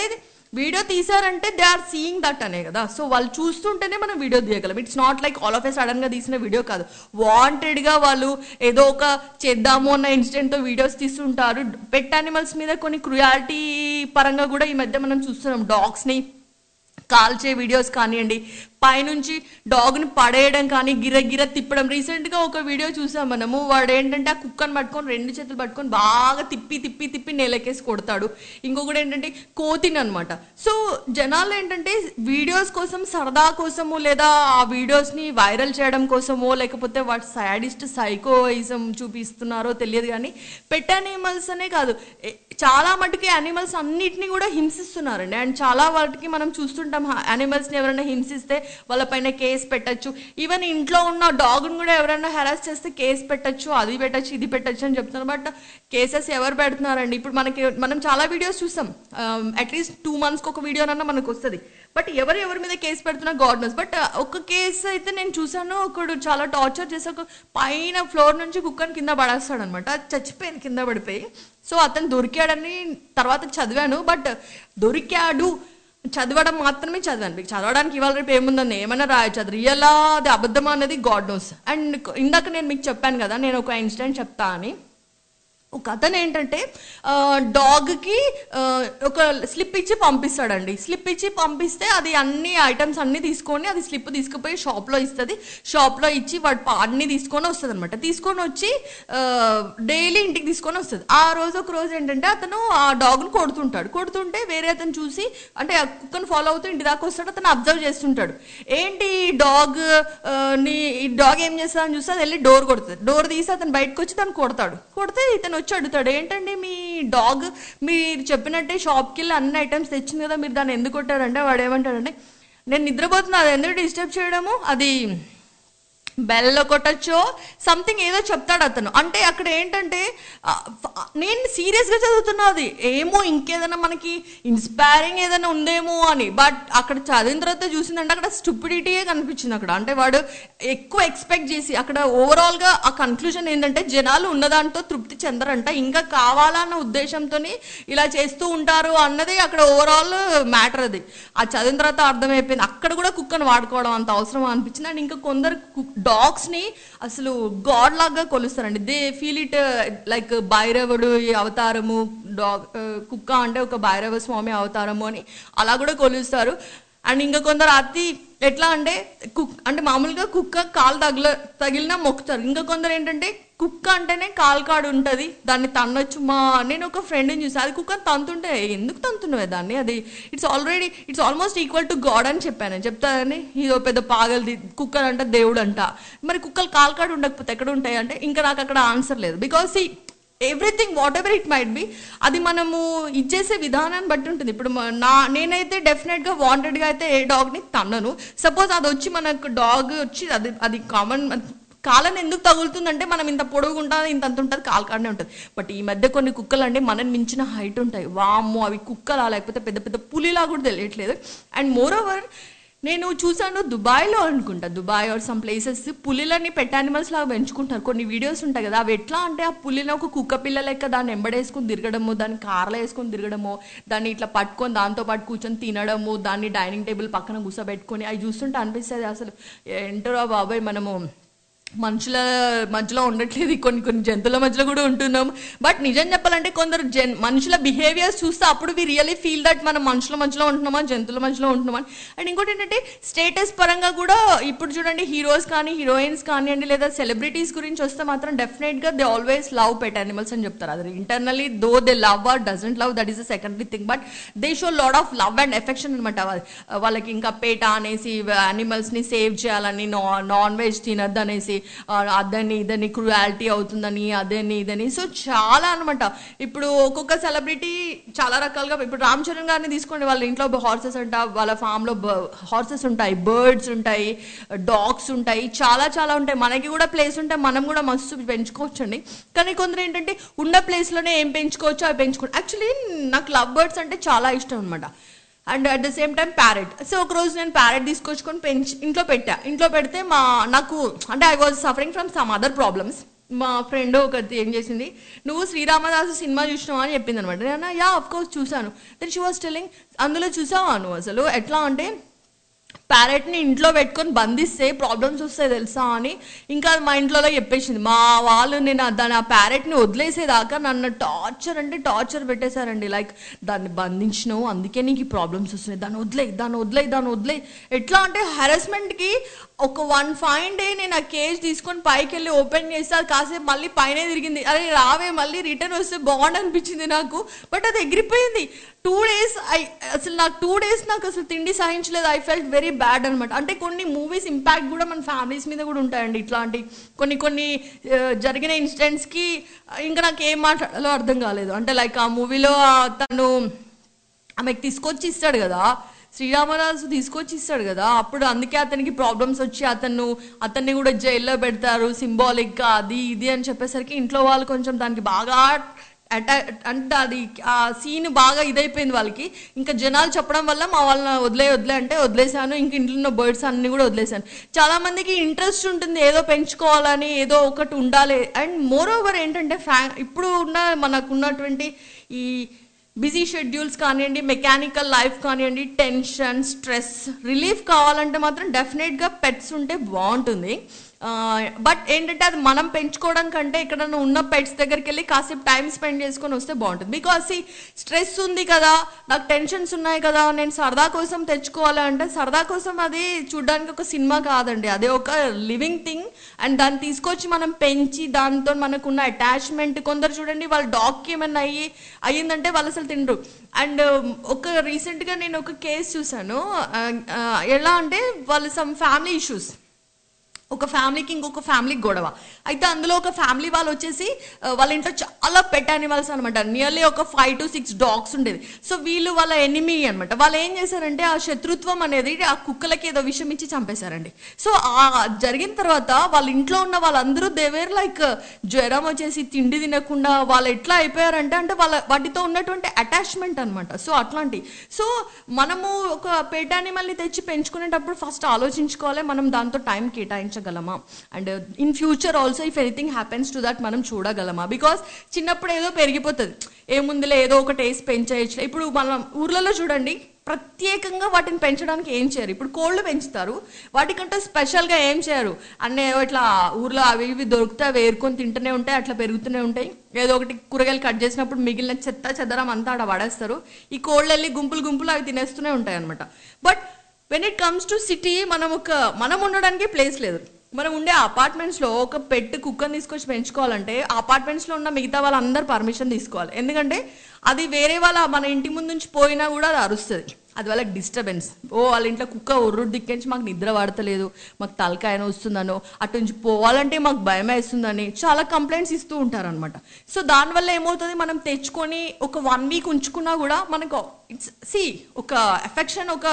వీడియో తీసారంటే దే ఆర్ సీయింగ్ దట్ అనే కదా సో వాళ్ళు చూస్తుంటేనే మనం వీడియో తీయగలం it's not like all of a sudden గా తీసిన వీడియో కాదు వాంటెడ్ గా వాళ్ళు ఏదో ఒక చేద్దాము అన్న ఇన్సిడెంట్ తో వీడియోస్ తీస్తుంటారు పెట్ యానిమల్స్ మీద కొన్ని క్రుయాలిటీ పరంగా కూడా ఈ మధ్య మనం చూస్తున్నాం డాగ్స్ ని కాల్చే వీడియోస్ కానివ్వండి పైనుంచి డాగ్ని పడేయడం కానీ గిర గిర తిప్పడం రీసెంట్గా ఒక వీడియో చూసాం మనము వాడు ఏంటంటే ఆ కుక్కను పట్టుకొని రెండు చేతులు పట్టుకొని బాగా తిప్పి తిప్పి తిప్పి నేలకేసి కొడతాడు ఇంకొకటి ఏంటంటే కోతిని అనమాట సో జనాలు ఏంటంటే వీడియోస్ కోసం సరదా కోసము లేదా ఆ వీడియోస్ని వైరల్ చేయడం కోసమో లేకపోతే వాటి సైడిస్ట్ సైకోయిజం చూపిస్తున్నారో తెలియదు కానీ పెట్ యానిమల్స్ అనే కాదు ఏ- చాలా మటుకి యానిమల్స్ అన్నిటిని కూడా హింసిస్తున్నారండి అండ్ చాలా వాటికి మనం చూస్తుంటాం యానిమల్స్ని ఎవరైనా హింసిస్తే వాళ్ళపైన కేసు పెట్టచ్చు ఈవెన్ ఇంట్లో ఉన్న డాగ్ని కూడా ఎవరైనా హెరాస్ చేస్తే కేసు పెట్టచ్చు అది పెట్టచ్చు ఇది పెట్టచ్చు అని చెప్తున్నారు బట్ కేసెస్ ఎవరు పెడుతున్నారండి ఇప్పుడు మనకి మనం చాలా వీడియోస్ చూసాం అట్లీస్ట్ టూ మంత్స్కి ఒక వీడియోనన్నా మనకు వస్తుంది బట్ ఎవరు ఎవరి మీద కేసు పెడుతున్నా గాడ్ నోస్ బట్ ఒక కేసు అయితే నేను చూసాను ఒకడు చాలా టార్చర్ చేసి ఒక పైన ఫ్లోర్ నుంచి కుక్కని కింద పడేస్తాడు అనమాట చచ్చిపోయింది కింద పడిపోయి సో అతను దొరికాడని తర్వాత చదివాను బట్ దొరికాడు చదవడం మాత్రమే చదివాను మీకు చదవడానికి ఇవాళ రేపు ఏముందని ఏమైనా రాయొచ్చు అది రియలా అది అబద్ధమా అనేది గాడ్ నోస్ అండ్ ఇందాక నేను మీకు చెప్పాను కదా నేను ఒక ఇన్సిడెంట్ చెప్తా అని ఒక అతను ఏంటంటే ఆ, డాగ్కి ఆ, ఒక స్లిప్ ఇచ్చి పంపిస్తాడండి స్లిప్ ఇచ్చి పంపిస్తే అది అన్ని ఐటమ్స్ అన్ని తీసుకొని అది స్లిప్ తీసుకుపోయి షాప్లో ఇస్తుంది షాప్లో ఇచ్చి వాడు పా- అన్ని తీసుకొని వస్తుంది అనమాట తీసుకొని వచ్చి డైలీ ఇంటికి తీసుకొని వస్తుంది ఆ రోజు ఒక రోజు ఏంటంటే అతను ఆ డాగ్ను కొడుతుంటాడు కొడుతుంటే వేరే అతను చూసి అంటే ఆ కుక్కను ఫాలో అవుతూ ఇంటి దాకా వస్తాడు అతను అబ్జర్వ్ చేస్తుంటాడు ఏంటి ఈ డాగ్ ఆ, నీ ఈ డాగ్ ఏం చేస్తా అని చూస్తే అది వెళ్ళి డోర్ కొడుతుంది డోర్ తీసి అతను బయటకు వచ్చి తను కొడతాడు కొడితే ఇతను వచ్చి అడుగుతాడు ఏంటండి మీ డాగ్ మీరు చెప్పినట్టే షాప్కి వెళ్ళి అన్ని ఐటమ్స్ తెచ్చింది కదా మీరు దాన్ని ఎందుకు కొట్టారంటే వాడు ఏమంటాడంటే నేను నిద్రపోతున్నా అది ఎందుకు డిస్టర్బ్ చేయడము అది బెల్ల కొట్టచ్చో సంథింగ్ ఏదో చెప్తాడు అతను అంటే అక్కడ ఏంటంటే ఆ, ఫ- నేను సీరియస్గా చదువుతున్నా అది ఏమో ఇంకేదైనా మనకి ఇన్స్పైరింగ్ ఏదైనా ఉందేమో అని బట్ అక్కడ చదివిన తర్వాత చూసిందంటే అక్కడ స్టూపిడిటీయే కనిపించింది అక్కడ అంటే వాడు ఎక్కువ ఎక్స్పెక్ట్ చేసి అక్కడ ఓవరాల్గా ఆ కన్క్లూజన్ ఏంటంటే జనాలు ఉన్నదాంతో తృప్తి చెందరంట ఇంకా కావాలన్న ఉద్దేశంతో ఇలా చేస్తూ ఉంటారు అన్నది అక్కడ ఓవరాల్ మ్యాటర్ అది ఆ చదివిన తర్వాత అర్థమైపోయింది అక్కడ కూడా కుక్కను వాడుకోవడం అంత అవసరం అనిపించింది అండ్ ఇంకా కొందరు డాగ్స్ ని అసలు గాడ్ లాగా కొలుస్తారండి దే ఫీల్ ఇట్ లైక్ భైరవుడు ఈ అవతారము డాగ్ కుక్క అంటే ఒక భైరవ స్వామి అవతారము అని అలా కూడా కొలుస్తారు అండ్ ఇంకా కొందరు అతి ఎట్లా అంటే కుక్ అంటే మామూలుగా కుక్క కాలు తగిల తగిలినా మొక్కుతారు ఇంకా కొందరు ఏంటంటే కుక్క అంటేనే కాలు కాడు ఉంటుంది దాన్ని తన్నొచ్చు మా నేను ఒక ఫ్రెండ్ని చూసాను అది కుక్కని తంతుంటే ఎందుకు తంతున్నావే దాన్ని అది it's already it's almost equal to god అని చెప్పాను చెప్తానని ఇదో పెద్ద పాగలది కుక్కలు అంట దేవుడు అంట మరి కుక్కలు కాలు కాడు ఉండకపోతే ఎక్కడ ఉంటాయి అంటే ఇంకా నాకు అక్కడ ఆన్సర్ లేదు బికాస్ ఈ everything whatever it might be అది మనము ఇచ్చేసే విధానాన్ని బట్టి ఉంటుంది ఇప్పుడు మ- నా నేనైతే డెఫినెట్గా వాంటెడ్గా అయితే ఏ డాగ్ని తన్నను సపోజ్ అది వచ్చి మనకు డాగ్ వచ్చి అది అది కామన్ కాలని ఎందుకు తగులుతుందంటే మనం ఇంత పొడుగు ఉంటుంది ఇంత అంత ఉంటుంది కాలు కాడనే ఉంటుంది బట్ ఈ మధ్య కొన్ని కుక్కలు అంటే మనం మించిన హైట్ ఉంటాయి వామ్మో అవి కుక్కలా లేకపోతే పెద్ద పెద్ద పులిలా కూడా తెలియట్లేదు అండ్ మోర్ ఓవర్ నేను చూసాను దుబాయ్లో అనుకుంటా దుబాయ్ ఆర్ సమ్ ప్లేసెస్ పులిలని పెట్ యానిమల్స్ లాగా పెంచుకుంటారు కొన్ని వీడియోస్ ఉంటాయి కదా అవి ఎట్లా అంటే ఆ పులిని ఒక కుక్క పిల్ల లెక్క దాన్ని ఎంబడేసుకుని తిరగడము దాన్ని కార్లో వేసుకొని తిరగడము దాన్ని ఇట్లా పట్టుకొని దాంతో పాటు కూర్చొని తినడము దాన్ని డైనింగ్ టేబుల్ పక్కన కూర్చోబెట్టుకొని అవి చూస్తుంటే అనిపిస్తుంది అసలు ఏంటో బాబాయ్ మనము మనుషుల మధ్యలో ఉండట్లేదు కొన్ని కొన్ని జంతువుల మధ్యలో కూడా ఉంటున్నాం బట్ నిజం చెప్పాలంటే కొందరు జన్ మనుషుల బిహేవియర్స్ చూస్తే అప్పుడు వి రియలీ ఫీల్ దట్ మనం మనుషుల మధ్యలో ఉంటున్నామా జంతువుల మధ్యలో ఉంటున్నామా అండ్ ఇంకోటి ఏంటంటే స్టేటస్ పరంగా కూడా ఇప్పుడు చూడండి హీరోస్ కానీ హీరోయిన్స్ కానివ్వండి లేదా సెలబ్రిటీస్ గురించి వస్తే మాత్రం డెఫినెట్గా they always love pet animals అని చెప్తారు అది internally though they love or doesn't love that is a secondary thing but they show lot of love and affection అనమాట వాళ్ళకి ఇంకా పేట అనేసి animals ని సేవ్ చేయాలని నాన్ వెజ్ తినద్దు అనేసి ఆ, అదని ఇదని క్రుయాలిటీ అవుతుందని అదని ఇదని సో చాలా అనమాట ఇప్పుడు ఒక్కొక్క సెలబ్రిటీ చాలా రకాలుగా ఇప్పుడు రామ్ చరణ్ గారిని తీసుకోండి వాళ్ళ ఇంట్లో హార్సెస్ అంట వాళ్ళ ఫామ్లో హార్సెస్ ఉంటాయి బర్డ్స్ ఉంటాయి డాగ్స్ ఉంటాయి చాలా చాలా ఉంటాయి మనకి కూడా ప్లేస్ ఉంటే మనం కూడా మస్తు పెంచుకోవచ్చండి కానీ కొందరు ఏంటంటే ఉన్న ప్లేస్లోనే ఏం పెంచుకోవచ్చు అవి పెంచుకో యాక్చువల్లీ నాకు లవ్ బర్డ్స్ అంటే చాలా ఇష్టం అనమాట and at the same time parrot so ఒక రోజు నేను ప్యారెట్ తీసుకొచ్చుకొని పెంచి ఇంట్లో పెట్టా ఇంట్లో పెడితే మా నాకు అంటే I was suffering from some other problems మా ఫ్రెండ్ ఒకటి ఏం చేసింది నువ్వు శ్రీరామదాసు సినిమా చూసినావా అని చెప్పింది అనమాట నేను యా ఆఫ్ కోర్స్ చూసాను దెన్ షీ వాస్ టెలింగ్ అందులో చూసావా నువ్వు అసలు ఎట్లా అంటే ప్యారెట్ని ఇంట్లో పెట్టుకొని బంధిస్తే ప్రాబ్లమ్స్ వస్తాయి తెలుసా అని ఇంకా మా ఇంట్లో చెప్పేసింది మా వాళ్ళు నేను ఆ- దాని ఆ ప్యారెట్ని వదిలేసేదాకా నన్ను టార్చర్ అంటే టార్చర్ పెట్టేశారండి లైక్ దాన్ని బంధించినావు అందుకే నీకు ఈ ప్రాబ్లమ్స్ వస్తున్నాయి దాన్ని వదిలే దాన్ని వదిలే దాన్ని వదిలే ఎట్లా అంటే హెరాస్మెంట్కి ఒక వన్ ఫైవ్ డే నేను ఆ కేజ్ తీసుకొని పైకి వెళ్ళి ఓపెన్ చేస్తే అది కాసేపు మళ్ళీ పైనే తిరిగింది అరే రావే మళ్ళీ రిటర్న్ వస్తే బాగుండు అనిపించింది నాకు బట్ అది ఎగిరిపోయింది టూ డేస్ ఐ అసలు నాకు టూ డేస్ నాకు అసలు తిండి సహించలేదు ఐ ఫెల్ట్ వెరీ బ్యాడ్ అనమాట అంటే కొన్ని మూవీస్ ఇంపాక్ట్ కూడా మన ఫ్యామిలీస్ మీద కూడా ఉంటాయండి ఇట్లాంటి కొన్ని కొన్ని ఆ, జరిగిన ఇన్సిడెంట్స్కి ఇంకా నాకు ఏం మాట్లాడాలో అర్థం కాలేదు అంటే లైక్ ఆ మూవీలో తను ఆమెకు తీసుకొచ్చి ఇస్తాడు కదా శ్రీరామరాజు తీసుకొచ్చి ఇస్తాడు కదా అప్పుడు అందుకే అతనికి ప్రాబ్లమ్స్ వచ్చి అతను అతన్ని కూడా జైల్లో పెడతారు సింబాలిక్ గా అది ఇది అని చెప్పేసరికి ఇంట్లో వాళ్ళు కొంచెం దానికి బాగా అటా అంటే అది ఆ సీన్ బాగా ఇదైపోయింది వాళ్ళకి ఇంకా జనాలు చెప్పడం వల్ల మా వాళ్ళని వదిలే వదిలే అంటే వదిలేశాను ఇంక ఇంట్లో ఉన్న బర్డ్స్ అన్ని కూడా వదిలేశాను చాలా మందికి ఇంట్రెస్ట్ ఉంటుంది ఏదో పెంచుకోవాలని ఏదో ఒకటి ఉండాలి అండ్ మోర్ ఓవర్ ఏంటంటే ఫ్రా ఇప్పుడు ఉన్న మనకు ఉన్నటువంటి ఈ బిజీ షెడ్యూల్స్ కానివ్వండి మెకానికల్ లైఫ్ కానివ్వండి టెన్షన్ స్ట్రెస్ రిలీఫ్ కావాలంటే మాత్రం డెఫినెట్గా పెట్స్ ఉంటే బాగుంటుంది బట్ ఏంటంటే అది మనం పెంచుకోవడం కంటే ఇక్కడ ఉన్న పెట్స్ దగ్గరికి వెళ్ళి కాసేపు టైం స్పెండ్ చేసుకొని వస్తే బాగుంటుంది బికాస్ స్ట్రెస్ ఉంది కదా నాకు టెన్షన్స్ ఉన్నాయి కదా నేను సరదా కోసం తెచ్చుకోవాలి అంటే సరదా కోసం అది చూడడానికి ఒక సినిమా కాదండి అదే ఒక లివింగ్ థింగ్ అండ్ దాన్ని తీసుకొచ్చి మనం పెంచి దాంతో మనకున్న అటాచ్మెంట్ కొందరు చూడండి వాళ్ళ డాగ్కి ఏమైనా అయ్యి అయ్యిందంటే వాళ్ళు అసలు తినరు అండ్ ఒక రీసెంట్గా నేను ఒక కేసు చూసాను ఆ, ఆ, ఎలా అంటే వాళ్ళు సమ్ ఫ్యామిలీ ఇష్యూస్ ఒక ఫ్యామిలీకి ఇంకొక ఫ్యామిలీకి గొడవ అయితే అందులో ఒక ఫ్యామిలీ వాళ్ళు వచ్చేసి ఆ, వాళ్ళ ఇంట్లో చాలా పెట్ యానిమల్స్ అనమాట నియర్లీ ఒక ఫైవ్ టు సిక్స్ డాగ్స్ ఉండేది సో వీళ్ళు వాళ్ళ ఎనిమీ అనమాట వాళ్ళు ఏం చేశారంటే ఆ శత్రుత్వం అనేది ఆ కుక్కలకి ఏదో విషయం ఇచ్చి చంపేశారండి సో ఆ జరిగిన తర్వాత వాళ్ళ ఇంట్లో ఉన్న వాళ్ళందరూ దేవేర్ లైక్ జ్వరం వచ్చేసి తిండి తినకుండా వాళ్ళు ఎట్లా అయిపోయారంటే అంటే వాళ్ళ వాటితో ఉన్నటువంటి అటాచ్మెంట్ అనమాట సో అట్లాంటి సో మనము ఒక పెట్ యానిమల్ని తెచ్చి పెంచుకునేటప్పుడు ఫస్ట్ ఆలోచించుకోవాలి మనం దాంతో టైం కేటాయించగలమా and in future also if anything happens to that మనం చూడగలమా బికాస్ చిన్నప్పుడు ఏదో పెరిగిపోతుంది ఏముందిలే ఏదో ఒకటి వేసి పెంచేయచ్చు ఇప్పుడు మనం ఊర్లలో చూడండి ప్రత్యేకంగా వాటిని పెంచడానికి ఏం చేయరు ఇప్పుడు కోళ్ళు పెంచుతారు వాటికంటే స్పెషల్గా ఏం చేయరు అన్నీ ఏవో ఇట్లా ఊర్లో అవి ఇవి దొరికితే అవి ఏరుకొని తింటూనే ఉంటాయి అట్లా పెరుగుతూనే ఉంటాయి ఏదో ఒకటి కూరగాయలు కట్ చేసినప్పుడు మిగిలిన చెత్త చెదరం అంతా ఆడ పడేస్తారు ఈ కోళ్ళు వెళ్ళి గుంపులు గుంపులు అవి తినేస్తూనే ఉంటాయి అనమాట but when it comes to city మనం ఒక మనం ఉండడానికి ప్లేస్ లేదు మనం ఉండే అపార్ట్మెంట్స్లో ఒక పెట్ కుక్కని తీసుకొచ్చి పెంచుకోవాలంటే ఆ అపార్ట్మెంట్స్లో ఉన్న మిగతా వాళ్ళందరూ పర్మిషన్ తీసుకోవాలి ఎందుకంటే అది వేరే వాళ్ళ మన ఇంటి ముందు నుంచి పోయినా కూడా అది అరుస్తుంది అది వాళ్ళకి డిస్టర్బెన్స్ ఓ వాళ్ళ ఇంట్లో కుక్క ఒర్రుడు దిక్కించి మాకు నిద్ర పడతలేదు మాకు తలకాయన వస్తుందనో అటు నుంచి పోవాలంటే మాకు భయం వేస్తుందని చాలా కంప్లైంట్స్ ఇస్తూ ఉంటారనమాట సో దానివల్ల ఏమవుతుంది మనం తెచ్చుకొని ఒక వన్ వీక్ ఉంచుకున్నా కూడా మనకు ఇట్స్ సి ఒక ఎఫెక్షన్ ఒక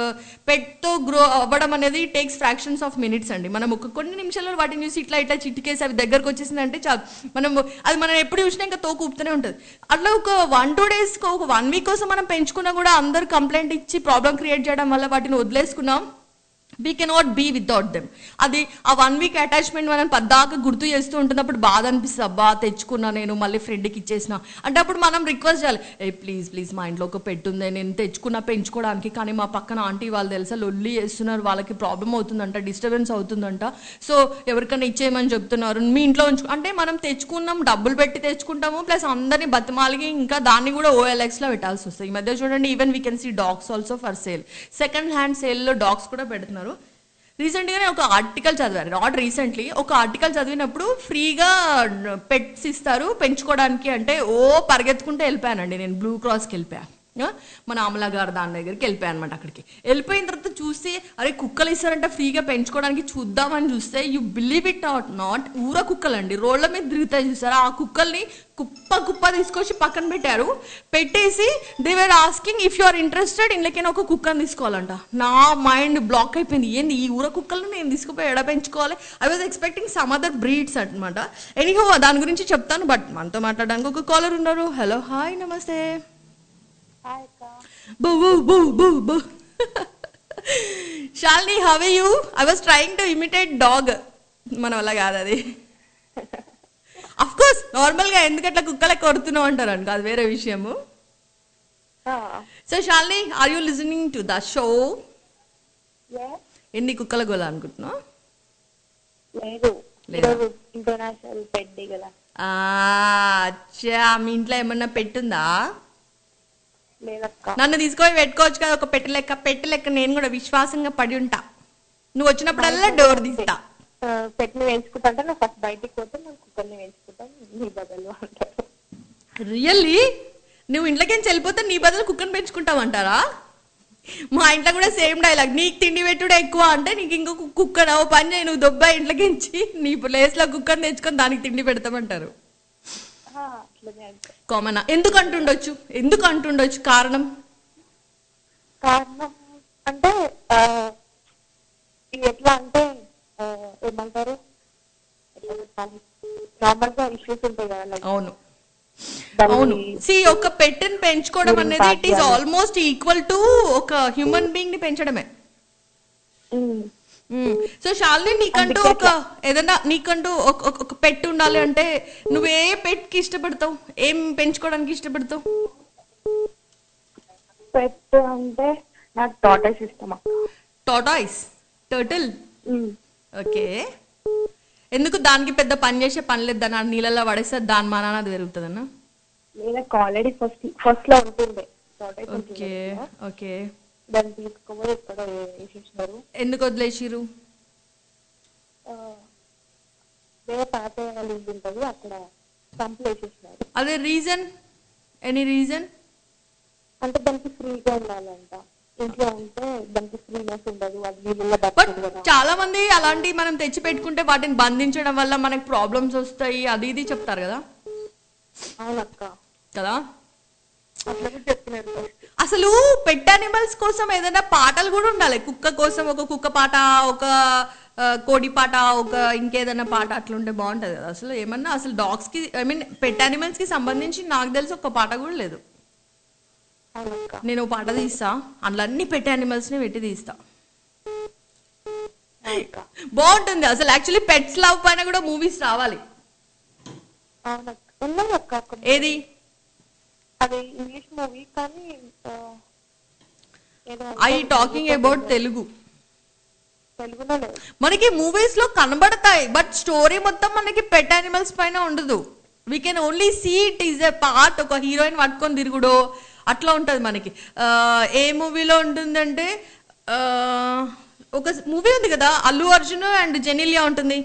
పెట్తో గ్రో అవ్వడం అనేది టేక్స్ ఫ్రాక్షన్స్ ఆఫ్ మినిట్స్ అండి మనం ఒక కొన్ని నిమిషాల్లో వాటిని చూసి ఇట్లా ఇట్లా చిటికేసి అవి దగ్గరకు వచ్చేసిందంటే చాలు మనం అది మనం ఎప్పుడు చూసినా ఇంకా తోకు ఊపుతూనే ఉంటుంది అట్లా ఒక వన్ టూ డేస్ ఒక వన్ వీక్ కోసం మనం పెంచుకున్నా కూడా అందరు కంప్లైంట్ ఇచ్చి ప్రాబ్లం క్రియేట్ చేయడం వల్ల వాటిని వదిలేసుకున్నాం we cannot be without them అది ఆ వన్ వీక్ అటాచ్మెంట్ మనం పద్దాక గుర్తు చేస్తూ ఉంటున్నప్పుడు బాధ అనిపిస్తుంది అబ్బా తెచ్చుకున్నా నేను మళ్ళీ ఫ్రెండ్కి ఇచ్చేసిన అంటే అప్పుడు మనం రిక్వెస్ట్ చేయాలి ఏ ప్లీజ్ ప్లీజ్ మా ఇంట్లో ఒక పెట్టుంది నేను తెచ్చుకున్నా పెంచుకోవడానికి కానీ మా పక్కన ఆంటీ వాళ్ళు తెలుసా లొల్లి చేస్తున్నారు వాళ్ళకి ప్రాబ్లం అవుతుందంట డిస్టర్బెన్స్ అవుతుందంట సో ఎవరికైనా ఇచ్చేయమని చెప్తున్నారు మీ ఇంట్లో ఉంచు అంటే మనం తెచ్చుకున్నాం డబ్బులు పెట్టి తెచ్చుకుంటాము ప్లస్ అందరినీ బతిమాలిగి ఇంకా దాన్ని కూడా ఓఎల్ఎక్స్లో పెట్టాల్సి వస్తుంది ఈ మధ్య చూడండి even we can see dogs also for sale second hand సేల్లో డాగ్స్ కూడా పెడుతున్నారు రీసెంట్గానే ఒక ఆర్టికల్ చదివాను నాట్ రీసెంట్లీ ఒక ఆర్టికల్ చదివినప్పుడు ఫ్రీగా పెట్స్ ఇస్తారు పెంచుకోవడానికి అంటే ఓ పరిగెత్తుకుంటే వెళ్ళిపోయానండి నేను బ్లూ క్రాస్కి వెళ్ళిపోయా ఆ, మన అమలా గారు దాని దగ్గరికి వెళ్ళిపోయాను అనమాట అక్కడికి వెళ్ళిపోయిన తర్వాత చూసి అరే కుక్కలు ఇస్తారంటే ఫ్రీగా పెంచుకోవడానికి చూద్దామని చూస్తే you believe it or not ఊర కుక్కలండి రోడ్ల మీద తిరుగుతాయి చూసారా ఆ కుక్కల్ని కుప్ప కుప్ప తీసుకొచ్చి పక్కన పెట్టారు పెట్టేసి they were asking if you are interested ఇందులోకైనా ఒక కుక్కని తీసుకోవాలంట నా మైండ్ బ్లాక్ అయిపోయింది ఏంది ఈ ఊర కుక్కల్ని నేను తీసుకుపోయి ఎడ పెంచుకోవాలి I was expecting some other breeds అనమాట ఎనీహో దాని గురించి చెప్తాను బట్ మనతో మాట్లాడడానికి ఒక కాలర్ ఉన్నారు హలో హాయ్ నమస్తే బో బో బో బో బో షాల్ని have you I was trying to imitate dog మన వల్ల కాదు అది కోర్స్ నార్మల్ గా ఎందుకట్లా కుక్కలే కొడుతున్నావు అంటారు అనుకో అది వేరే విషయము so Shalini are you listening to the show ఎన్ని కుక్కల గోల అనుకుంటున్నావు లేదు లేదా? ఈరోజు ఇంటర్నేషనల్ పెట్ డే కదా ఆ, అచ్చా మీ ఇంట్లో ఏమన్నా పెట్టుందా లేదక్క నన్ను తీసుకొని పెట్టుకోవచ్చు కదా ఒక పెట్టె లెక్క పెట్టె లెక్క నేను కూడా విశ్వాసంగా పడి ఉంటా నువ్వు వచ్చినప్పుడల్లా డోర్ తీస్తా పెట్ ని పెంచుకుంటా అంటే నువ్వు ఫస్ట్ బయటికి పోతే నేను కుక్కర్ని పెంచుకుంటాం నీ బదులు అంటారు రియల్లీ నువ్వు ఇంట్లోకి వెళ్ళిపోతే నీ బదులు కుక్కను పెంచుకుంటావంటారా మా ఇంట్లో కూడా సేమ్ డైలాగ్ నీకు తిండి పెట్టుడే ఎక్కువ అంటే నీకు ఇంకొక కుక్క ఓ పని చేయి నువ్వు దొబ్బా ఇంట్లోకించి నీ ప్లేస్ లో కుక్కను తెచ్చుకొని దానికి తిండి పెడతామంటారు ఆ, అట్లనే అంటారు కామన్ ఎందుకు అంటుండొచ్చు ఎందుకు అంటుండొచ్చు కారణం కారణం అంటే ఆ, ఇది ఎట్లా అంటే ఆ, ఏమంటారు ఎట్లా చెప్పాలి నార్మల్ గా ఇష్యూస్ ఉంటాయి కదా like అవును దాన్ని అవును సి ఒక పెట్టెని పెంచుకోవడం మీరు అనేది ఇట్ ఈస్ సాధ్యాలు. ఆల్మోస్ట్ ఈక్వల్ టు ఒక హ్యూమన్ బీయింగ్ ని పెంచడమే ఉమ్, సో షాలిని నీకంటూ అందుకే ఒక ఏదైనా నీకంటూ ఒక- ఒక- ఒక పెట్ ఉండాలి అంటే నువ్వు ఏ పెట్ కి ఇష్టపడతావు ఏం పెంచుకోవడానికి ఇష్టపడతావు పెట్ అంటే నాకు టాటైస్ ఇష్టం అక్క టాటాయిస్ టర్టిల్ ఉమ్, ఓకే ఎందుకు దానికి పెద్ద పని చేసే పని లేదు దాని ఆ నీళ్ళల్లో పడేస్తే దాని మానాన అది పెరుగుతుందన్న నేనకు ఆల్రెడీ ఫస్ట్ ఫస్ట్ లో ఉంటుండే టాటైస్ ఓకే ఉంటుండే ఓకే దాన్ని తీసుకోబోయి ఎక్కడ వేసేసినారు ఎందుకు వదిలేసిరు ఆ, వేరే తాతయ్య వాళ్ళ ఇల్లు ఉంటుంది అక్కడ పంపులు వేసేసినారు అదే రీజన్ ఎనీ రీజన్ అంటే దానికి ఫ్రీగా ఉండాలంట ఇంట్లో ఉంటే దానికి ఫ్రీనెస్ ఉండదు అది నీళ్ళలో బట్ బతకదు కదా చాలా మంది అలాంటివి మనం తెచ్చి పెట్టుకుంటే వాటిని బంధించడం వల్ల మనకి ప్రాబ్లమ్స్ వస్తాయి అది ఇది చెప్తారు కదా అవునక్క కదా అట్లనే చెప్పినారు first. అసలు పెట్ అనిమల్స్ కోసం ఏదైనా పాటలు కూడా ఉండాలి కుక్క కోసం ఒక కుక్క పాట ఒక ఆ, కోడి పాట ఒక ఇంకేదైనా పాట అట్లుంటే బాగుంటది కదా అసలు ఏమన్నా అసలు డాగ్స్ కి ఐ మీన్ పెట్ అనిమల్స్ కి సంబంధించి నాకు తెలిసి ఒక పాట కూడా లేదు అవునక్క నేను ఓ పాట తీస్తా అందులో అన్ని పెట్ అనిమల్స్ ని పెట్టి తీస్తా అవునక్క బాగుంటుంది అసలు యాక్చువల్లీ పెట్స్ లవ్ పైన కూడా మూవీస్ రావాలి అవునక్క ఉన్నాయి అక్క కొన్ని. ఏది అది ఇంగ్లీష్ మూవీ కానీ ఆ, ఏదో ఐ టాకింగ్ అబౌట్ తెలుగు తెలుగులో లేదు మనకి మూవీస్ లో కనబడతాయి బట్ స్టోరీ మొత్తం మనకి పెట్ అనిమల్స్ పైన ఉండదు we can only see it is a part ఒక హీరోయిన్ పట్టుకొని తిరుగుడో అట్లా ఉంటుంది మనకి ఆ, ఏ మూవీలో ఉంటుందంటే ఆ, ఒక మూవీ ఉంది కదా అల్లు అర్జున్ అండ్ జెనిలియా ఉంటుంది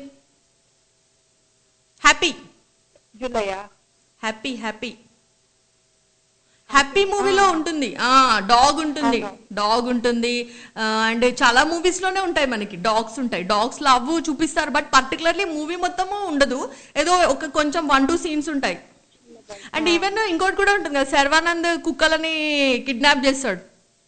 హ్యాపీ జులయా హ్యాపీ హ్యాపీ హ్యాపీ మూవీలో ఉంటుంది ఆ డాగ్ ఉంటుంది డాగ్ ఉంటుంది అండ్ చాలా మూవీస్ లోనే ఉంటాయి మనకి డాగ్స్ ఉంటాయి డాగ్స్ లవ్ చూపిస్తారు బట్ పర్టికులర్లీ మూవీ మొత్తము ఉండదు ఏదో ఒక కొంచెం వన్ టూ సీన్స్ ఉంటాయి అండ్ ఈవెన్ ఇంకోటి కూడా ఉంటుంది కదా శర్వానంద్ కుక్కలని కిడ్నాప్ చేస్తాడు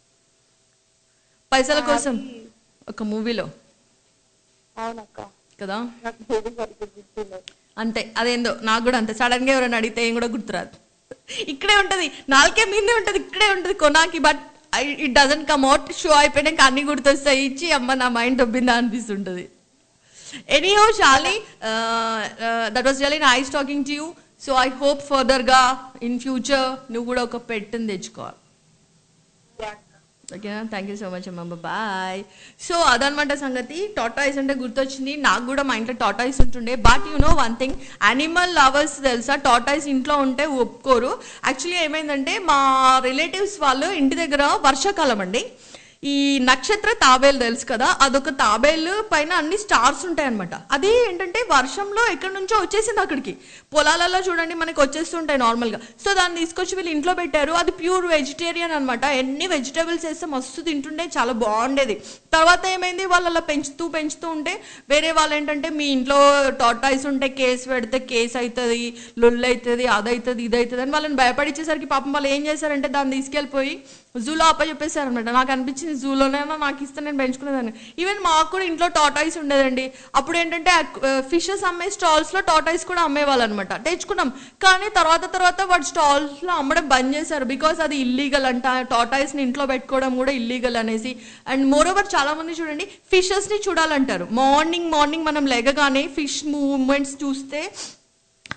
పైసల కోసం ఒక మూవీలో అవునక్క కదా నాకు మూవీ సరిగ్గా గుర్తులేదు అంతే అదేందో నాకు కూడా అంతే సడన్ గా ఎవరైనా అడిగితే ఏం కూడా గుర్తురాదు ఇక్కడే ఉంటది నాలుకే మీదే ఉంటది ఇక్కడే ఉంటది కొనాకి but it doesn't come out show అయిపోయినాక అన్ని గుర్తొస్తాయి ఇచ్చి అమ్మ నా మైండ్ దొబ్బిందా అనిపిస్తుంటది anyhow Shali that was really nice talking to you so I hope further గా ఇన్ ఫ్యూచర్ నువ్వు కూడా ఒక పెట్టిని తెచ్చుకోవాలి ఓకేనా థ్యాంక్ యూ సో మచ్ అమ్మ బాయ్ సో అదనమాట సంగతి టాటాయిస్ అంటే గుర్తొచ్చింది నాకు కూడా మా ఇంట్లో టాటాయిస్ ఉంటుండే but you know one thing animal lovers తెలుసా టాటాయిస్ ఇంట్లో ఉంటే ఒప్పుకోరు యాక్చువల్లీ ఏమైందంటే మా రిలేటివ్స్ వాళ్ళు ఇంటి దగ్గర వర్షాకాలం అండి ఈ నక్షత్ర తాబేలు తెలుసు కదా అదొక తాబేలు పైన అన్ని స్టార్స్ ఉంటాయి అనమాట అది ఏంటంటే వర్షంలో ఎక్కడి నుంచో వచ్చేసింది అక్కడికి పొలాలలో చూడండి మనకి వచ్చేస్తుంటాయి నార్మల్గా సో దాన్ని తీసుకొచ్చి వీళ్ళు ఇంట్లో పెట్టారు అది ప్యూర్ వెజిటేరియన్ అనమాట ఎన్ని వెజిటేబుల్స్ వేస్తే మస్తు తింటుండే చాలా బాగుండేది తర్వాత ఏమైంది వాళ్ళు అలా పెంచుతూ పెంచుతూ ఉంటే వేరే వాళ్ళు ఏంటంటే మీ ఇంట్లో టాటాయిస్ ఉంటే కేసు పెడితే కేసు అవుతుంది లొల్లు అవుతుంది అది అవుతుంది ఇది అవుతుంది అని వాళ్ళని భయపడిచ్చేసరికి పాపం వాళ్ళు ఏం చేశారంటే దాన్ని తీసుకెళ్ళిపోయి జూలో అప్ప చెప్పేశారు అనమాట నాకు అనిపించింది జూలోనైనా నాకు ఇస్తే నేను పెంచుకునేదాన్ని ఈవెన్ మాకు కూడా ఇంట్లో టాటాయిస్ ఉండేదండి అప్పుడు ఏంటంటే ఫిషెస్ అమ్మే స్టాల్స్ లో టాటాయిస్ కూడా అమ్మేవాళ్ళు అనమాట తెచ్చుకున్నాం కానీ తర్వాత తర్వాత వాటి స్టాల్స్ లో అమ్మడం బంద్ చేశారు బికాస్ అది ఇల్లీగల్ అంట టాటాయిస్ ని ఇంట్లో పెట్టుకోవడం కూడా ఇల్లీగల్ అనేసి అండ్ మోర్ ఓవర్ చాలా మంది చూడండి ఫిషెస్ ని చూడాలంటారు మార్నింగ్ మార్నింగ్ మనం లేగగానే ఫిష్ మూవ్మెంట్స్ చూస్తే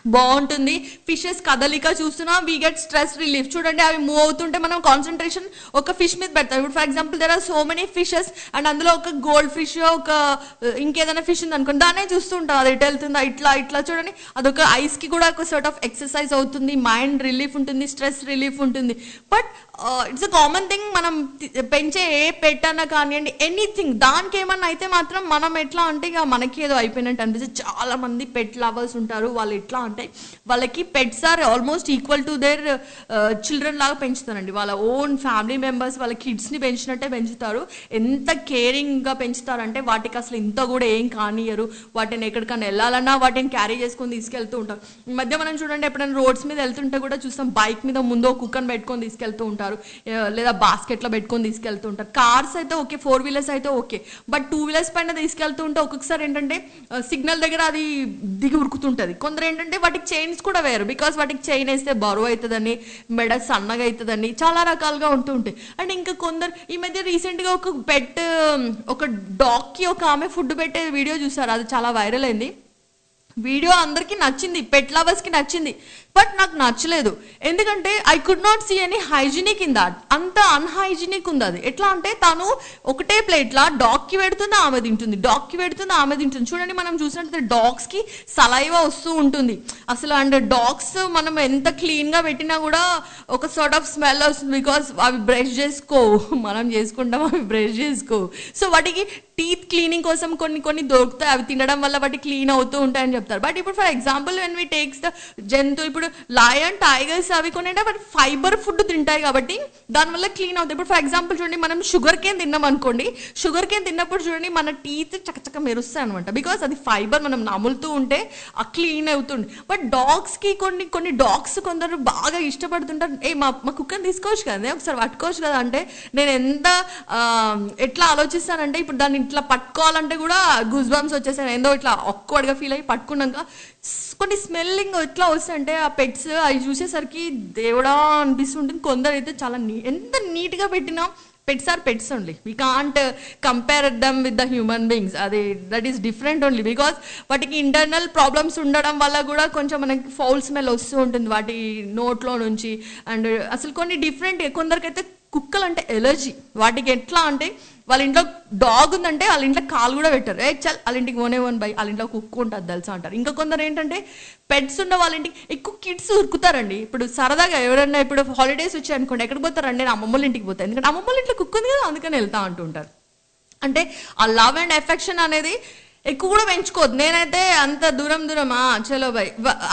బాగుంటుంది ఫిషెస్ కదలిక చూస్తున్నా వీ గెట్ స్ట్రెస్ రిలీఫ్ చూడండి అవి మూవ్ అవుతుంటే మనం కాన్సన్ట్రేషన్ ఒక ఫిష్ మీద పెడతాం ఇప్పుడు for example there are so many fishes and అందులో ఒక గోల్డ్ ఫిష్ ఒక uh, ఇంకేదైనా ఫిష్ ఉంది అనుకోండి దాన్నే చూస్తుంటాం అది ఎటు వెళ్తుందా ఇట్లా ఇట్లా చూడండి అదొక ఐస్ కి కూడా ఒక సర్ట్ ఆఫ్ ఎక్సర్సైజ్ అవుతుంది మైండ్ రిలీఫ్ ఉంటుంది స్ట్రెస్ రిలీఫ్ ఉంటుంది but it's a common thing మనం తి- పెంచే ఏ పెట్ అన్నా కానివ్వండి ఎనీథింగ్ దానికి ఏమన్నా అయితే మాత్రం మనం ఎట్లా అంటే ఇక మనకి ఏదో అయిపోయినట్టు అనిపిస్తుంది చాలా మంది పెట్ లవర్స్ ఉంటారు వాళ్ళు ఎట్లా అంటే వాళ్ళకి pets are almost equal to their children లాగా పెంచుతారండి వాళ్ళ ఓన్ ఫ్యామిలీ మెంబర్స్ వాళ్ళ kids ని పెంచినట్టే పెంచుతారు ఎంత కేరింగ్ గా పెంచుతారంటే వాటికి అసలు ఇంత కూడా ఏం కానియరు వాటిని ఎక్కడికైనా వెళ్ళాలన్నా వాటిని క్యారీ చేసుకొని తీసుకెళ్తూ ఉంటారు ఈ మధ్య మనం చూడండి ఎప్పుడైనా రోడ్స్ మీద వెళ్తుంటే కూడా చూస్తాం బైక్ మీద ముందు కుక్కని పెట్టుకొని తీసుకెళ్తూ ఉంటారు ఏ, లేదా basket లో పెట్టుకొని తీసుకెళ్తూ ఉంటారు కార్స్ అయితే ఓకే ఫోర్ వీలర్స్ అయితే ఓకే బట్ టూ వీలర్స్ పైన తీసుకెళ్తూ ఉంటే ఒక్కొక్కసారి ఏంటంటే సిగ్నల్ దగ్గర అది దిగి ఉరుకుతుంటది కొందరు ఏంటంటే వాటికి చైన్స్ కూడా వేరు బికాస్ వాటికి చైన్ వేస్తే బరువు అవుతుందని మెడ సన్నగా అవుతుందని చాలా రకాలుగా ఉంటూ ఉంటాయి అండ్ ఇంకా కొందరు ఈ మధ్య రీసెంట్ గా ఒక పెట్ ఒక డాగ్ కి ఒక ఆమె ఫుడ్ పెట్టే వీడియో చూసారు అది చాలా వైరల్ అయింది వీడియో అందరికీ నచ్చింది పెట్ లవర్స్ కి నచ్చింది బట్ నాకు నచ్చలేదు ఎందుకంటే I could not see any hygienic in that అంత అన్హైజీనిక్ ఉంది అది ఎట్లా అంటే తను ఒకటే ప్లేట్ లా డాగ్ కి పెడుతుంది ఆమె తింటుంది డాగ్ కి పెడుతుంది ఆమె తింటుంది చూడండి మనం చూసినట్లయితే డాగ్స్ కి సలైవా వస్తూ ఉంటుంది అసలు అండ్ డాగ్స్ మనం ఎంత క్లీన్ గా పెట్టినా కూడా ఒక సార్ట్ ఆఫ్ స్మెల్ వస్తుంది బికాస్ అవి బ్రష్ చేసుకో మనం చేసుకుంటాం అవి బ్రష్ చేసుకో సో వాటికి టీత్ క్లీనింగ్ కోసం కొన్ని కొన్ని దొరుకుతాయి అవి తినడం వల్ల వాటి క్లీన్ అవుతూ ఉంటాయని చెప్తారు బట్ ఇప్పుడు for example when we takes the జంతు ఇప్పుడు లయన్ టైగర్స్ అవి కొన్ని అంటే వాటి ఫైబర్ ఫుడ్ తింటాయి కాబట్టి దానివల్ల క్లీన్ అవుతాయి ఇప్పుడు ఫర్ ఎగ్జాంపుల్ చూడండి మనం షుగర్ కేన్ తిన్నాం అనుకోండి షుగర్ కేన్ తిన్నప్పుడు చూడండి మన టీత్ చకచక మెరుస్తాయి అనమాట బికాస్ అది ఫైబర్ మనం నములుతూ ఉంటే ఆ క్లీన్ అవుతుంది బట్ డాగ్స్ కి కొన్ని కొన్ని డాగ్స్ కొందరు బాగా ఇష్టపడుతుంటారు ఏ మా మా కుక్కని తీసుకోవచ్చు కదా ఒకసారి పట్టుకోవచ్చు కదా అంటే నేను ఎంత ఆ, ఎట్లా ఆలోచిస్తానంటే ఇప్పుడు దాన్ని ఇట్లా పట్టుకోవాలంటే కూడా గుజ్ బంప్స్ వచ్చేసాను ఏందో ఇట్లా ఒక్కడిగా ఫీల్ అయ్యి పట్టుకున్నాక స్- కొన్ని స్మెల్లింగ్ ఎట్లా వస్తాయంటే ఆ పెట్స్ అవి చూసేసరికి దేవుడా అనిపిస్తుంటుంది కొందరు అయితే చాలా నీ ఎంత నీట్గా పెట్టినా pets are pets only we can't compare them with the human beings అది that is different only because వాటికి ఇంటర్నల్ ప్రాబ్లమ్స్ ఉండడం వల్ల కూడా కొంచెం మనకి ఫౌల్ స్మెల్ వస్తూ ఉంటుంది వాటి నోట్లో నుంచి అండ్ అసలు కొన్ని డిఫరెంట్ కొందరికైతే కుక్కలు అంటే ఎలర్జీ వాటికి ఎట్లా అంటే వాళ్ళ ఇంట్లో డాగ్ ఉందంటే వాళ్ళ ఇంట్లో కాలు కూడా పెట్టారు ఏ చల్ వాళ్ళ ఇంటికి ఓనే వన్ బై వాళ్ళ ఇంట్లో కుక్క ఉంటుంది తెలుసా అంటారు ఇంకా కొందరు ఏంటంటే పెట్స్ ఉన్న వాళ్ళ ఇంటికి ఎక్కువ కిడ్స్ ఉరుకుతారండి ఇప్పుడు సరదాగా ఎవరైనా ఇప్పుడు హాలిడేస్ వచ్చాయి అనుకోండి ఎక్కడికి పోతారండి నేను అమ్మమ్మల ఇంటికి పోతాను ఎందుకంటే అమ్మమ్మల ఇంట్లో కుక్క ఉంది కదా అందుకని వెళ్తా అంటూ ఉంటారు అంటే ఆ లవ్ అండ్ ఎఫెక్షన్ అనేది ఎక్కువ కూడా పెంచుకోవద్దు నేనైతే అంత దూరం దూరమా చలో bye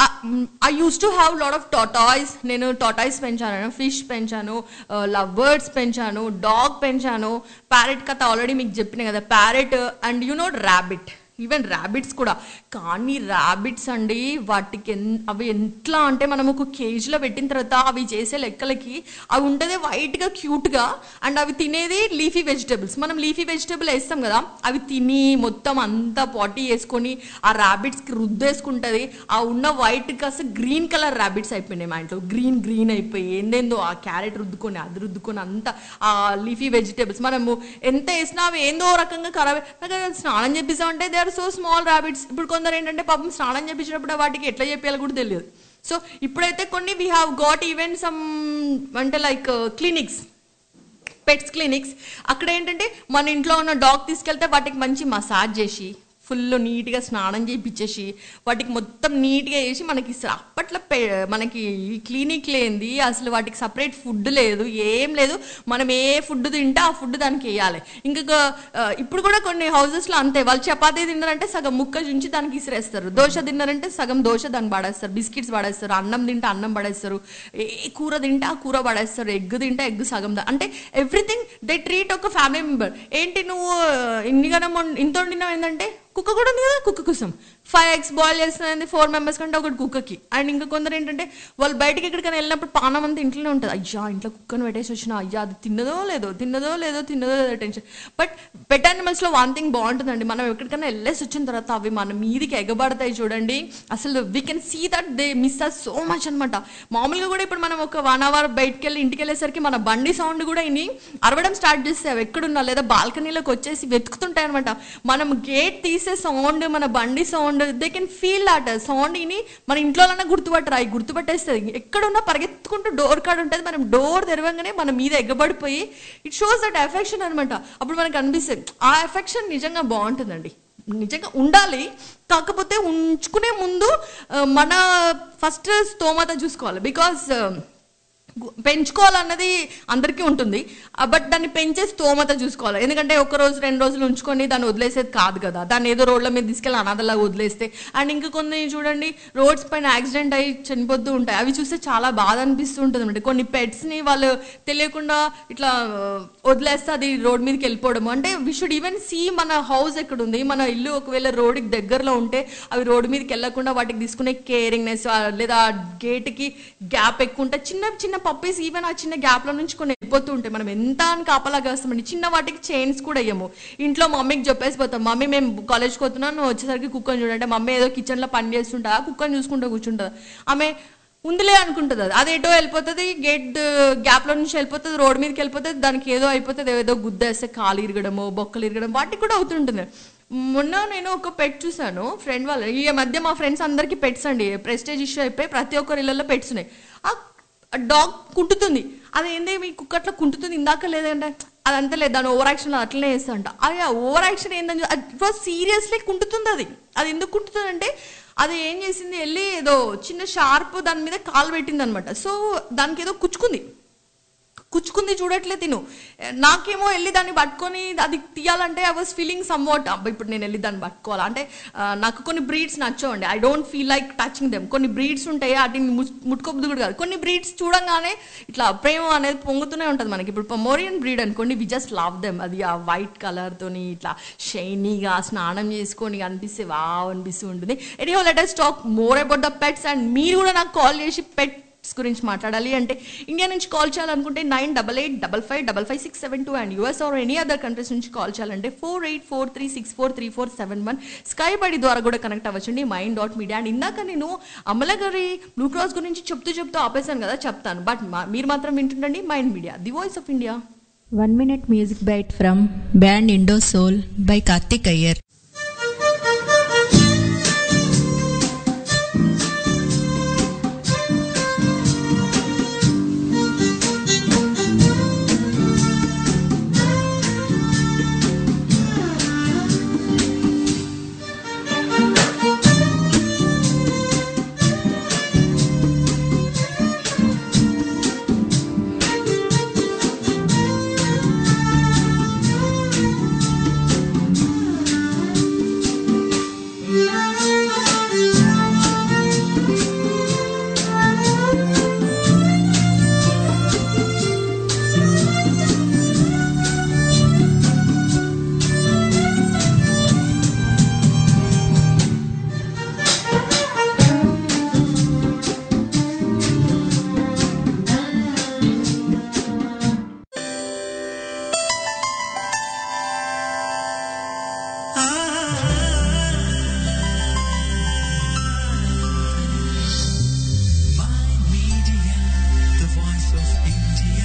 I use to have lot of tortoise నేను టాటాయిస్ పెంచాను ఫిష్ పెంచాను లవ్ బర్డ్స్ పెంచాను డాగ్ పెంచాను ప్యారెట్ కథ ఆల్రెడీ మీకు చెప్పిన కదా parrot and you know rabbit even rabbits కూడా కానీ ర్యాబిట్స్ అండి వాటికి ఎన్ అవి ఎట్లా అంటే మనం ఒక కేజీలో పెట్టిన తర్వాత అవి చేసే లెక్కలకి అవి ఉంటుంది వైట్గా క్యూట్గా అండ్ అవి తినేది లీఫీ వెజిటేబుల్స్ మనం లీఫీ వెజిటేబుల్ వేస్తాం కదా అవి తిని మొత్తం అంతా పాటీ వేసుకొని ఆ ర్యాబిట్స్కి రుద్దేసుకుంటుంది ఆ ఉన్న వైట్ కాస్త గ్రీన్ కలర్ ర్యాబిట్స్ అయిపోయినాయి మా ఇంట్లో గ్రీన్ గ్రీన్ అయిపోయి ఏందేందో ఆ క్యారెట్ రుద్దుకొని అది రుద్దుకొని అంతా ఆ లీఫీ వెజిటేబుల్స్ మనము ఎంత వేసినా అవి ఏందో రకంగా ఖరాబ్ నాకు అది స్నానం చేపిస్తామంటే they are so small rabbits ఇప్పుడు కొందరు ఏంటంటే పాపం స్నానం చేపించినప్పుడు వాటికి ఎట్లా చెప్పాలో కూడా తెలియదు సో ఇప్పుడైతే కొన్ని we have got even some అంటే లైక్ క్లినిక్స్ పెట్స్ క్లినిక్స్ అక్కడ ఏంటంటే మన ఇంట్లో ఉన్న డాగ్ తీసుకెళ్తే వాటికి మంచి మసాజ్ చేసి ఫుల్ నీట్గా స్నానం చేయించేసి వాటికి మొత్తం నీట్గా వేసి మనకి ఇస్తారు అప్పట్లో పె- మనకి ఈ క్లినిక్ లేనిది అసలు వాటికి సపరేట్ ఫుడ్ లేదు ఏం లేదు మనం ఏ ఫుడ్ తింటే ఆ ఫుడ్ దానికి వేయాలి ఇంకొక ఆ, ఇప్పుడు కూడా కొన్ని హౌసెస్లో అంతే వాళ్ళు చపాతీ తిన్నారంటే సగం ముక్క చుంచి దానికి ఇసిరేస్తారు దోశ తిన్నారంటే సగం దోశ దానికి పడేస్తారు బిస్కెట్స్ పడేస్తారు అన్నం తింటే అన్నం పడేస్తారు ఏ కూర తింటే ఆ కూర పడేస్తారు ఎగ్ తింటే ఎగ్ సగం దా- అంటే ఎవ్రీథింగ్ దే ట్రీట్ ఒక ఫ్యామిలీ మెంబర్ ఏంటి నువ్వు ఇన్నిగానం ఇంత వండినావు ఏంటంటే కుక్క కూడా ఉంది కదా కుక్క కోసం ఫైవ్ ఎగ్స్ బాయిల్ చేస్తుంది ఫోర్ మెంబర్స్ కంటే ఒకటి కుక్కకి అండ్ ఇంకా కొందరు ఏంటంటే వాళ్ళు బయటకి ఎక్కడికైనా వెళ్ళినప్పుడు పానం అంతా ఇంట్లోనే ఉంటుంది అయ్యా ఇంట్లో కుక్కను పెట్టేసి వచ్చిన అయ్యా అది తిన్నదో లేదో తిన్నదో లేదో తిన్నదో లేదో టెన్షన్ బట్ పెట్ యానిమల్స్లో వన్ థింగ్ బాగుంటుందండి మనం ఎక్కడికైనా వెళ్ళేసి వచ్చిన తర్వాత అవి మన మీదికి ఎగబడతాయి చూడండి అసలు we can see that they miss us so much అనమాట మామూలుగా కూడా ఇప్పుడు మనం ఒక వన్ అవర్ బయటకు వెళ్ళి ఇంటికి వెళ్ళేసరికి మన బండి సౌండ్ కూడా ఇని అరవడం స్టార్ట్ చేస్తే అవి ఎక్కడున్నా లేదా బాల్కనీలోకి వచ్చేసి వెతుకుతుంటాయి అనమాట మనం గేట్ తీసే సౌండ్ మన బండి sound and they can feel that sound ఇని మన ఇంట్లోనన్నా గుర్తుపట్టరా ఈ గుర్తుపట్టేస్తుంది ఎక్కడున్నా పరిగెత్తుకుంటూ డోర్ కాడ ఉంటుంది మనం డోర్ తెరవంగానే మన మీద ఎగ్గబడిపోయి ఇట్ షోస్ దట్ ఎఫెక్షన్ అనమాట అప్పుడు మనకు అనిపిస్తుంది ఆ ఎఫెక్షన్ నిజంగా బాగుంటుందండి నిజంగా ఉండాలి కాకపోతే ఉంచుకునే ముందు ఆ, మన ఫస్ట్ స్తోమత చూసుకోవాలి బికాస్ పెంచుకోవాలన్నది అందరికీ ఉంటుంది బట్ దాన్ని పెంచే స్తోమత చూసుకోవాలి ఎందుకంటే ఒక రోజు రెండు రోజులు ఉంచుకొని దాన్ని వదిలేసేది కాదు కదా దాన్ని ఏదో రోడ్ల మీద తీసుకెళ్ళి అనాథలాగా వదిలేస్తే అండ్ ఇంకా కొన్ని చూడండి రోడ్స్ పైన యాక్సిడెంట్ అయ్యి చనిపోతూ ఉంటాయి అవి చూస్తే చాలా బాధ అనిపిస్తూ ఉంటుంది అనమాట కొన్ని పెట్స్ని వాళ్ళు తెలియకుండా ఇట్లా ఆ, వదిలేస్తే అది రోడ్ మీదకి వెళ్ళిపోవడం అంటే వి షుడ్ ఈవెన్ సీ మన హౌస్ ఎక్కడ ఉంది మన ఇల్లు ఒకవేళ రోడ్కి దగ్గరలో ఉంటే అవి రోడ్డు మీదకి వెళ్ళకుండా వాటికి తీసుకునే కేరింగ్నెస్ లేదా గేట్కి గ్యాప్ ఎక్కువ ఉంటే చిన్న చిన్న పప్పీస్ ఈవెన్ ఆ చిన్న గ్యాప్లో నుంచి కొన్ని వెళ్ళిపోతూ ఉంటాయి మనం ఎంత అని కాపలాగా వస్తామండి చిన్న వాటికి చైన్స్ కూడా వేయము ఇంట్లో మమ్మీకి చెప్పేసి పోతాం మమ్మీ మేము కాలేజ్కి పోతున్నాం నువ్వు వచ్చేసరికి కుక్కని చూడంటే మమ్మీ ఏదో కిచెన్లో పని చేస్తుంటా కుక్కని చూసుకుంటూ కూర్చుంటుంది ఆమె ఉందిలే అనుకుంటుంది అది అది ఎటో వెళ్ళిపోతుంది గేట్ గ్యాప్లో నుంచి వెళ్ళిపోతుంది రోడ్ మీదకి వెళ్ళిపోతుంది దానికి ఏదో అయిపోతుంది ఏదో గుద్దేస్తే కాలు ఇరగడము బొక్కలు ఇరగడం వాటికి కూడా అవుతుంటుంది మొన్న నేను ఒక పెట్ చూసాను ఫ్రెండ్ వాళ్ళ ఈ మధ్య మా ఫ్రెండ్స్ అందరికీ పెట్స్ అండి ప్రెస్టేజ్ ఇష్యూ అయిపోయి ప్రతి ఒక్కరి ఇళ్ళల్లో పెట్స్ ఉన్నాయి ఆ డాగ్ కుంటుతుంది అది ఏంది మీ కుక్క అట్లా కుంటుతుంది ఇందాక లేదంటే అదంతా లేదు దాని ఓవర్ యాక్షన్ అట్లనే చేస్తా అది ఓవర్ యాక్షన్ ఏందని ఇట్ వాజ్ సీరియస్లీ కుంటుతుంది అది అది ఎందుకు కుంటుతుంది అంటే అది ఏం చేసింది వెళ్ళి ఏదో చిన్న షార్ప్ దాని మీద కాలు పెట్టింది అనమాట సో దానికి ఏదో కుచ్చుకుంది కుచ్చుకుంది చూడట్లే తిను నాకేమో వెళ్ళి దాన్ని పట్టుకొని అది తీయాలంటే I was feeling somewhat అబ్బా ఇప్పుడు నేను వెళ్ళి దాన్ని పట్టుకోవాలి అంటే ఆ, నాకు కొన్ని బ్రీడ్స్ నచ్చవండి I don't feel like touching them కొన్ని బ్రీడ్స్ ఉంటాయి వాటిని ముట్టుకోబుద్ది కూడా కాదు కొన్ని బ్రీడ్స్ చూడంగానే ఇట్లా ప్రేమ అనేది పొంగుతూనే ఉంటుంది మనకి ఇప్పుడు పొమోరియన్ బ్రీడ్ అనుకోండి వి జస్ట్ లవ్ దెమ్ అది ఆ వైట్ కలర్తోని ఇట్లా షైనీగా స్నానం చేసుకొని అనిపిస్తే వావ్ అనిపిస్తూ ఉంటుంది any latest talk more about the pets and మీరు కూడా నాకు కాల్ చేసి పెట్ గురించి మాట్లాడాలి అంటే ఇండియా నుంచి కాల్ చేయాలనుకుంటే nine double eight double five double five six seven two and US or any other countries నుంచి కాల్ చేయాలంటే four eight four three six four three four seven one స్కై బడి ద్వారా కూడా కనెక్ట్ అవ్వచ్చండి మైండ్ డాట్ మీడియా అండ్ ఇందాక నేను అమల గారి బ్లూ క్రాస్ గురించి చెప్తూ చెప్తూ ఆపేశాను కదా చెప్తాను బట్ మీరు మాత్రం వింటుండండి mind media the voice of India One minute music bite from band Indo Soul by Karthik Iyer. Mind Media, the voice of India.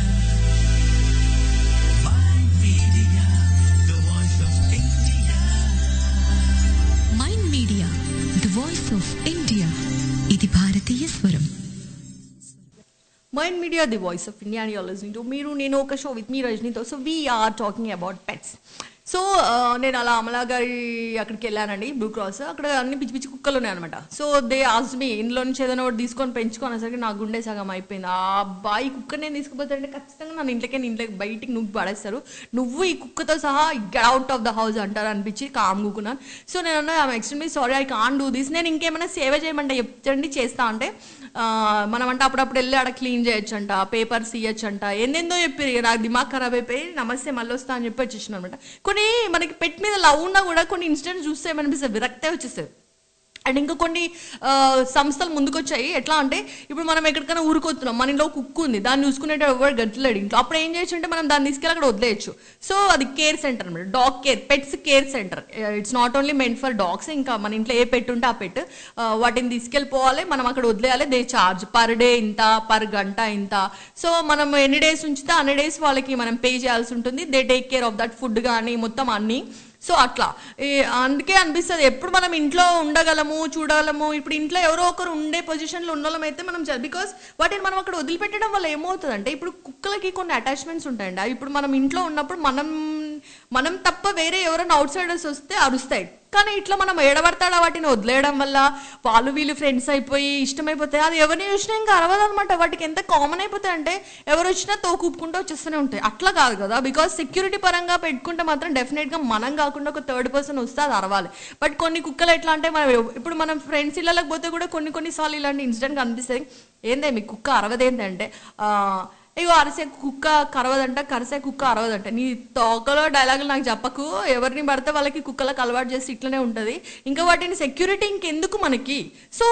Mind Media, the voice of India. Mind media the voice of India ఇది భారతీయ స్వరం mind media the voice of India అని listening to మీరు నేను ఒక show with me రజనీతో so we're talking about pets so నేను అలా అమలా గారి అక్కడికి వెళ్ళానండి బ్లూ క్రాస్ అక్కడ అన్ని పిచ్చి పిచ్చి కుక్కలు ఉన్నాయి అనమాట సో దే ఆస్ మీ ఇందులో నుంచి ఏదైనా ఒకటి తీసుకొని పెంచుకునేసరికి నా గుండె సగం అయిపోయింది ఆ అబ్బాయి కుక్క నేను తీసుకుపోతాడంటే ఖచ్చితంగా నన్ను ఇంట్లోకే ఇంట్లోకి బయటికి నువ్వు పడేస్తారు నువ్వు ఈ కుక్కతో సహా get out of the house అంటారు అనిపించి కామ్ కూకున్నాను సో నేను అన్నా I'm extremely sorry I can do this నేను ఇంకేమైనా సేవ చేయమంటే చెప్తండి చేస్తా అంటే ఆ, మనం అంటే అప్పుడప్పుడు వెళ్ళి ఆడ క్లీన్ చేయొచ్చంట పేపర్స్ ఇవ్వచ్చంట ఏందేందో చెప్పారు ఇక నాకు దిమాగ్ ఖరాబ్ అయిపోయి నమస్తే మళ్ళీ వస్తా అని చెప్పి వచ్చేసిన అనమాట కొన్ని మనకి పెట్ మీద లవ్ ఉన్నా కూడా కొన్ని ఇన్సిడెంట్స్ చూస్తే ఏమనిపిస్తుంది విరక్తే వచ్చేస్తుంది అండ్ ఇంకా కొన్ని ఆ, సంస్థలు ముందుకొచ్చాయి ఎట్లా అంటే ఇప్పుడు మనం ఎక్కడికైనా ఊరుకొస్తున్నాం మన ఇంట్లో కుక్కు ఉంది దాన్ని చూసుకునేట ఎవరు గట్లేడు ఇంట్లో అప్పుడు ఏం చేయొచ్చు అంటే మనం దాన్ని తీసుకెళ్ళి అక్కడ వదిలేయచ్చు సో అది కేర్ సెంటర్ అనమాట dog care pets care centre it's not only meant for dogs ఇంకా మన ఇంట్లో ఏ పెట్ ఉంటే ఆ పెట్ వాటిని తీసుకెళ్ళిపోవాలి మనం అక్కడ వదిలేయాలి దే చార్జ్ పర్ డే ఇంత పర్ గంట ఇంత సో మనం ఎన్ని డేస్ ఉంచితే అన్ని డేస్ వాళ్ళకి మనం పే చేయాల్సి ఉంటుంది they take care of that food కానీ మొత్తం అన్ని సో అట్లా ఈ అందుకే అనిపిస్తుంది ఎప్పుడు మనం ఇంట్లో ఉండగలము చూడగలము ఇప్పుడు ఇంట్లో ఎవరో ఒకరు ఉండే పొజిషన్లో ఉన్నోళ్ళం అయితే మనం బికాస్ వాటిని మనం అక్కడ వదిలిపెట్టడం వల్ల ఏమవుతుందంటే ఇప్పుడు కుక్కలకి కొన్ని అటాచ్మెంట్స్ ఉంటాయండి అవి ఇప్పుడు మనం ఇంట్లో ఉన్నప్పుడు మనం మనం తప్ప వేరే ఎవరైనా అవుట్ సైడర్స్ వస్తే అరుస్తాయి కానీ ఇట్లా మనం ఏడబడతాడా వాటిని వదిలేయడం వల్ల వాళ్ళు వీళ్ళు ఫ్రెండ్స్ అయిపోయి ఇష్టమైపోతాయి అది ఎవరిని చూసినా ఇంకా అరవదనమాట వాటికి ఎంత కామన్ అయిపోతాయి అంటే ఎవరు వచ్చినా తోకూపుకుంటూ వచ్చేస్తూనే ఉంటాయి అట్లా కాదు కదా బికాస్ సెక్యూరిటీ పరంగా పెట్టుకుంటే మాత్రం డెఫినెట్గా మనం కాకుండా ఒక థర్డ్ పర్సన్ వస్తే అది అరవాలి బట్ కొన్ని కుక్కలు ఎట్లా అంటే మనం ఎవ- ఇప్పుడు మనం ఫ్రెండ్స్ ఇళ్ళకి పోతే కూడా కొన్ని కొన్నిసార్లు ఇలాంటి ఇన్సిడెంట్ కనిపిస్తాయి ఏందే మీ కుక్క అరవదేంటంటే ఆ, ఇగో అరిసే కుక్క కరవదంట కరిసే కుక్క అరవదంట నీ తోకలో డైలాగులు నాకు చెప్పకు ఎవరిని పడితే వాళ్ళకి కుక్కలకు అలవాటు చేసి ఇట్లనే ఉంటుంది ఇంకా వాటిని సెక్యూరిటీ ఇంకెందుకు మనకి సో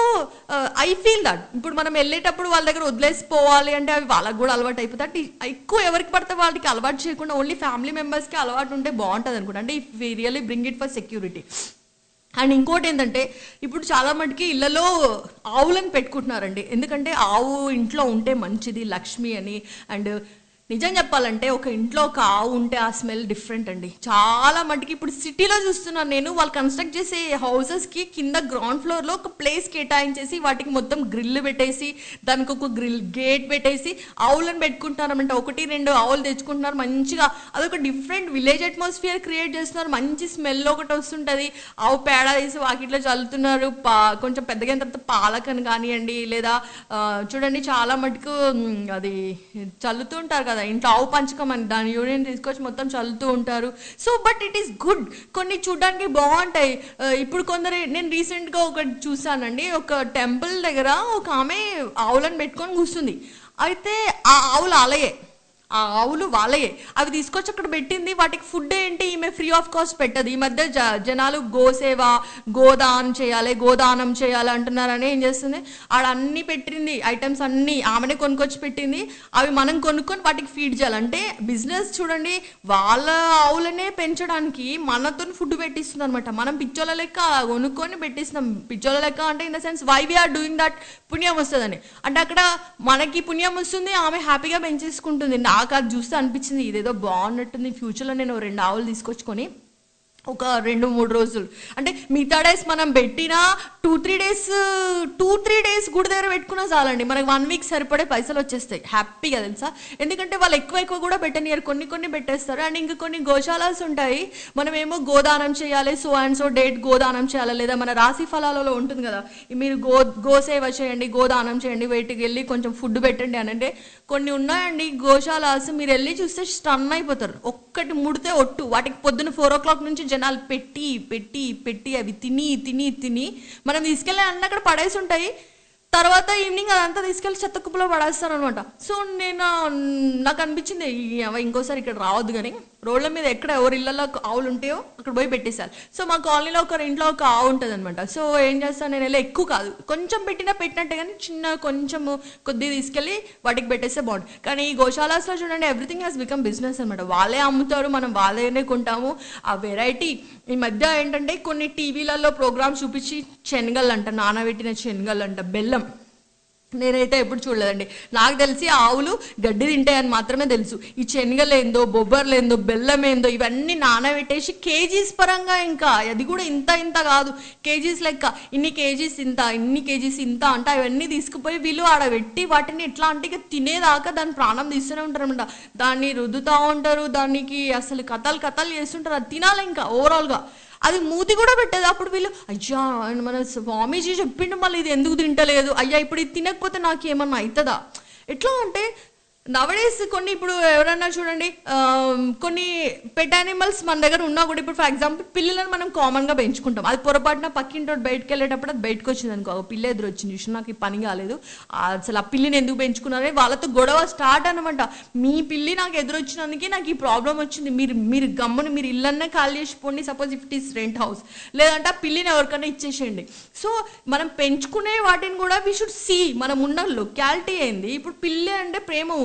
ఐ ఫీల్ దట్ ఇప్పుడు మనం వెళ్ళేటప్పుడు వాళ్ళ దగ్గర వదిలేసి పోవాలి అంటే అవి వాళ్ళకి కూడా అలవాటు అయిపోతుంది అంటే ఎక్కువ ఎవరికి పడితే వాళ్ళకి అలవాటు చేయకుండా ఓన్లీ ఫ్యామిలీ మెంబర్స్కి అలవాటు ఉంటే బాగుంటుంది అనుకుంటా అంటే if we really bring it for security and ఇంకోటి ఏంటంటే ఇప్పుడు చాలా మటుకి ఇళ్లలో ఆవులను పెట్టుకుంటున్నారండి ఎందుకంటే ఆవు ఇంట్లో ఉంటే మంచిది లక్ష్మి అని అండ్ నిజం చెప్పాలంటే ఒక ఇంట్లో ఒక ఆవు ఉంటే ఆ స్మెల్ డిఫరెంట్ అండి చాలా మటుకి ఇప్పుడు సిటీలో చూస్తున్నాను నేను వాళ్ళు కన్స్ట్రక్ట్ చేసే హౌసెస్కి కింద గ్రౌండ్ ఫ్లోర్లో ఒక ప్లేస్ కేటాయించేసి వాటికి మొత్తం గ్రిల్ పెట్టేసి దానికి ఒక గ్రిల్ గేట్ పెట్టేసి ఆవులను పెట్టుకుంటున్నారన్నమాట ఒకటి రెండు ఆవులు తెచ్చుకుంటున్నారు మంచిగా అదొక డిఫరెంట్ విలేజ్ అట్మాస్ఫియర్ క్రియేట్ చేస్తున్నారు మంచి స్మెల్ ఒకటి వస్తుంటుంది ఆవు పేడ తీసి వాకిట్లో చల్లుతున్నారు పా కొంచెం పెద్దగా అయిన తర్వాత పాలకని కానివ్వండి లేదా ఆ, చూడండి చాలా మటుకు మ్, అది చల్లుతూ ఉంటారు కదా ఇంట్లో ఆవు పంచకం అని దాని యూరిన్ తీసుకొచ్చి మొత్తం చల్లుతూ ఉంటారు so but it is good కొన్ని చూడడానికి బాగుంటాయి ఆ, ఇప్పుడు కొందరు నేను రీసెంట్గా ఒకటి చూసానండి ఒక టెంపుల్ దగ్గర ఒక ఆమె ఆవులను పెట్టుకొని కూర్చుంది అయితే ఆ ఆవులు అలయే ఆ ఆవులు వాళ్ళయే అవి తీసుకొచ్చి అక్కడ పెట్టింది వాటికి ఫుడ్ ఏంటి ఈమె ఫ్రీ ఆఫ్ కాస్ట్ పెట్టదు ఈ మధ్య జ జనాలు గోసేవ గోదానం చేయాలి గోదానం చేయాలి అంటున్నారని ఏం చేస్తుంది ఆడ అన్ని పెట్టింది ఐటమ్స్ అన్ని ఆమెనే కొనుక్కొచ్చి పెట్టింది అవి మనం కొనుక్కొని వాటికి ఫీడ్ చేయాలి అంటే బిజినెస్ చూడండి వాళ్ళ ఆవులనే పెంచడానికి మనతో ఫుడ్ పెట్టిస్తుంది అనమాట మనం పిచ్చోళ్ళ లెక్క కొనుక్కొని పెట్టిస్తున్నాం పిచ్చోళ్ళ లెక్క అంటే in the sense why we're doing that పుణ్యం వస్తుందని అంటే అక్కడ మనకి పుణ్యం వస్తుంది ఆమె హ్యాపీగా పెంచేసుకుంటుంది నాకు అది చూస్తే అనిపించింది ఇదేదో బాగున్నట్టుంది ఫ్యూచర్లో నేను ఓ రెండు ఆవులు తీసుకొచ్చుకొని ఒక రెండు మూడు రోజులు అంటే మిగతా డేస్ మనం పెట్టినా two three days two three days గుడి దగ్గర పెట్టుకున్నా చాలండి మనకి వన్ వీక్ సరిపడే పైసలు వచ్చేస్తాయి హ్యాపీగా తెలుసా ఎందుకంటే వాళ్ళు ఎక్కువ ఎక్కువ కూడా పెట్టనియరు కొన్ని కొన్ని పెట్టేస్తారు అండ్ ఇంకా కొన్ని గోశాలాస్ ఉంటాయి మనం ఏమో గోదానం చేయాలి సో అండ్ సో డేట్ గోదానం చేయాలి లేదా మన రాశి ఫలాలలో ఉంటుంది కదా మీరు గో గోసేవ చేయండి గోదానం చేయండి వేటికి వెళ్ళి కొంచెం ఫుడ్ పెట్టండి అని అంటే కొన్ని ఉన్నాయండి గోశాలాస్ మీరు వెళ్ళి చూస్తే స్టన్ అయిపోతారు ఒక్కటి ముడితే ఒట్టు వాటికి పొద్దున్న ఫోర్ ఓ క్లాక్ నుంచి జనాలు పెట్టి పెట్టి పెట్టి అవి తిని తిని తిని మనం తీసుకెళ్ళి అన్న అక్కడ పడేసి ఉంటాయి తర్వాత ఈవినింగ్ అదంతా తీసుకెళ్ళి చెత్త కుప్పలో పడేస్తారు అనమాట సో నేను ఆ, నాకు అనిపించింది ఈ అవ్వ ఇంకోసారి ఇక్కడ రావద్దు కానీ రోడ్ల మీద ఎక్కడ ఎవరి ఇళ్ళలో ఆవులు ఉంటాయో అక్కడ పోయి పెట్టేశారు సో మా కాలనీలో ఒక ఇంట్లో ఒక ఆవు ఉంటుంది అనమాట సో ఏం చేస్తాను నేను వెళ్ళి ఎక్కువ కాదు కొంచెం పెట్టినా పెట్టినట్టే కానీ చిన్న కొంచెము కొద్దిగా తీసుకెళ్ళి వాటికి పెట్టేస్తే బాగుంటుంది కానీ ఈ గోశాలాస్లో చూడండి ఎవ్రీథింగ్ హాస్ బికమ్ బిజినెస్ అనమాట వాళ్ళే అమ్ముతారు మనం వాళ్ళనే కొంటాము ఆ వెరైటీ ఈ మధ్య ఏంటంటే కొన్ని టీవీలలో ప్రోగ్రామ్స్ చూపించి శనగలు అంట నానబెట్టిన శనగలు అంట బెల్లం నేనైతే ఎప్పుడు చూడలేదండి నాకు తెలిసి ఆవులు గడ్డి తింటాయని మాత్రమే తెలుసు ఈ శనగలేందో బొబ్బర్లేందో బెల్లం ఏందో ఇవన్నీ నానబెట్టేసి కేజీస్ పరంగా ఇంకా అది కూడా ఇంత ఇంత కాదు కేజీస్ లెక్క ఇన్ని కేజీస్ ఇంత ఇన్ని కేజీస్ ఇంత అంటే అవన్నీ తీసుకుపోయి వీళ్ళు ఆడ పెట్టి వాటిని ఎట్లా అంటే ఇక తినేదాకా దాని ప్రాణం తీస్తూనే ఉంటారు అనమాట దాన్ని రుద్దుతూ ఉంటారు దానికి అసలు కథలు కథలు చేస్తుంటారు అది తినాలి ఇంకా ఓవరాల్గా అది మూతి కూడా పెట్టేది అప్పుడు వీళ్ళు అయ్యా ఆయన మన స్వామీజీ చెప్పిండు మళ్ళీ ఇది ఎందుకు తింటలేదు అయ్యా ఇప్పుడు ఇది తినకపోతే నాకు ఏమన్నా అవుతుందా ఎట్లా అంటే నవడేస్ కొన్ని ఇప్పుడు ఎవరన్నా చూడండి ఆ, కొన్ని పెట్ యానిమల్స్ మన దగ్గర ఉన్నా కూడా ఇప్పుడు ఫర్ ఎగ్జాంపుల్ పిల్లలను మనం కామన్గా పెంచుకుంటాం అది పొరపాటున పక్కింటోటి బయటకు వెళ్ళేటప్పుడు అది బయటకు వచ్చింది అనుకో "ఓ, పిల్ల ఎదురు వచ్చింది చూసి నాకు ఈ పని కాలేదు ఆ, అసలు ఆ పిల్లిని ఎందుకు పెంచుకున్నారని వాళ్ళతో గొడవ స్టార్ట్ అనమాట మీ పిల్లి నాకు ఎదురొచ్చినందుకే నాకు ఈ ప్రాబ్లం వచ్చింది మీరు మీరు గమ్మున మీరు ఇల్లన్నే ఖాళీ చేసిపోండి suppose if it is rent house లేదంటే ఆ పిల్లిని ఎవరికైనా ఇచ్చేసేయండి సో మనం పెంచుకునే వాటిని కూడా వి షుడ్ సీ మనం ఉన్న లొకాలిటీ ఏంది ఇప్పుడు పిల్లి అంటే ప్రేమ ఉంది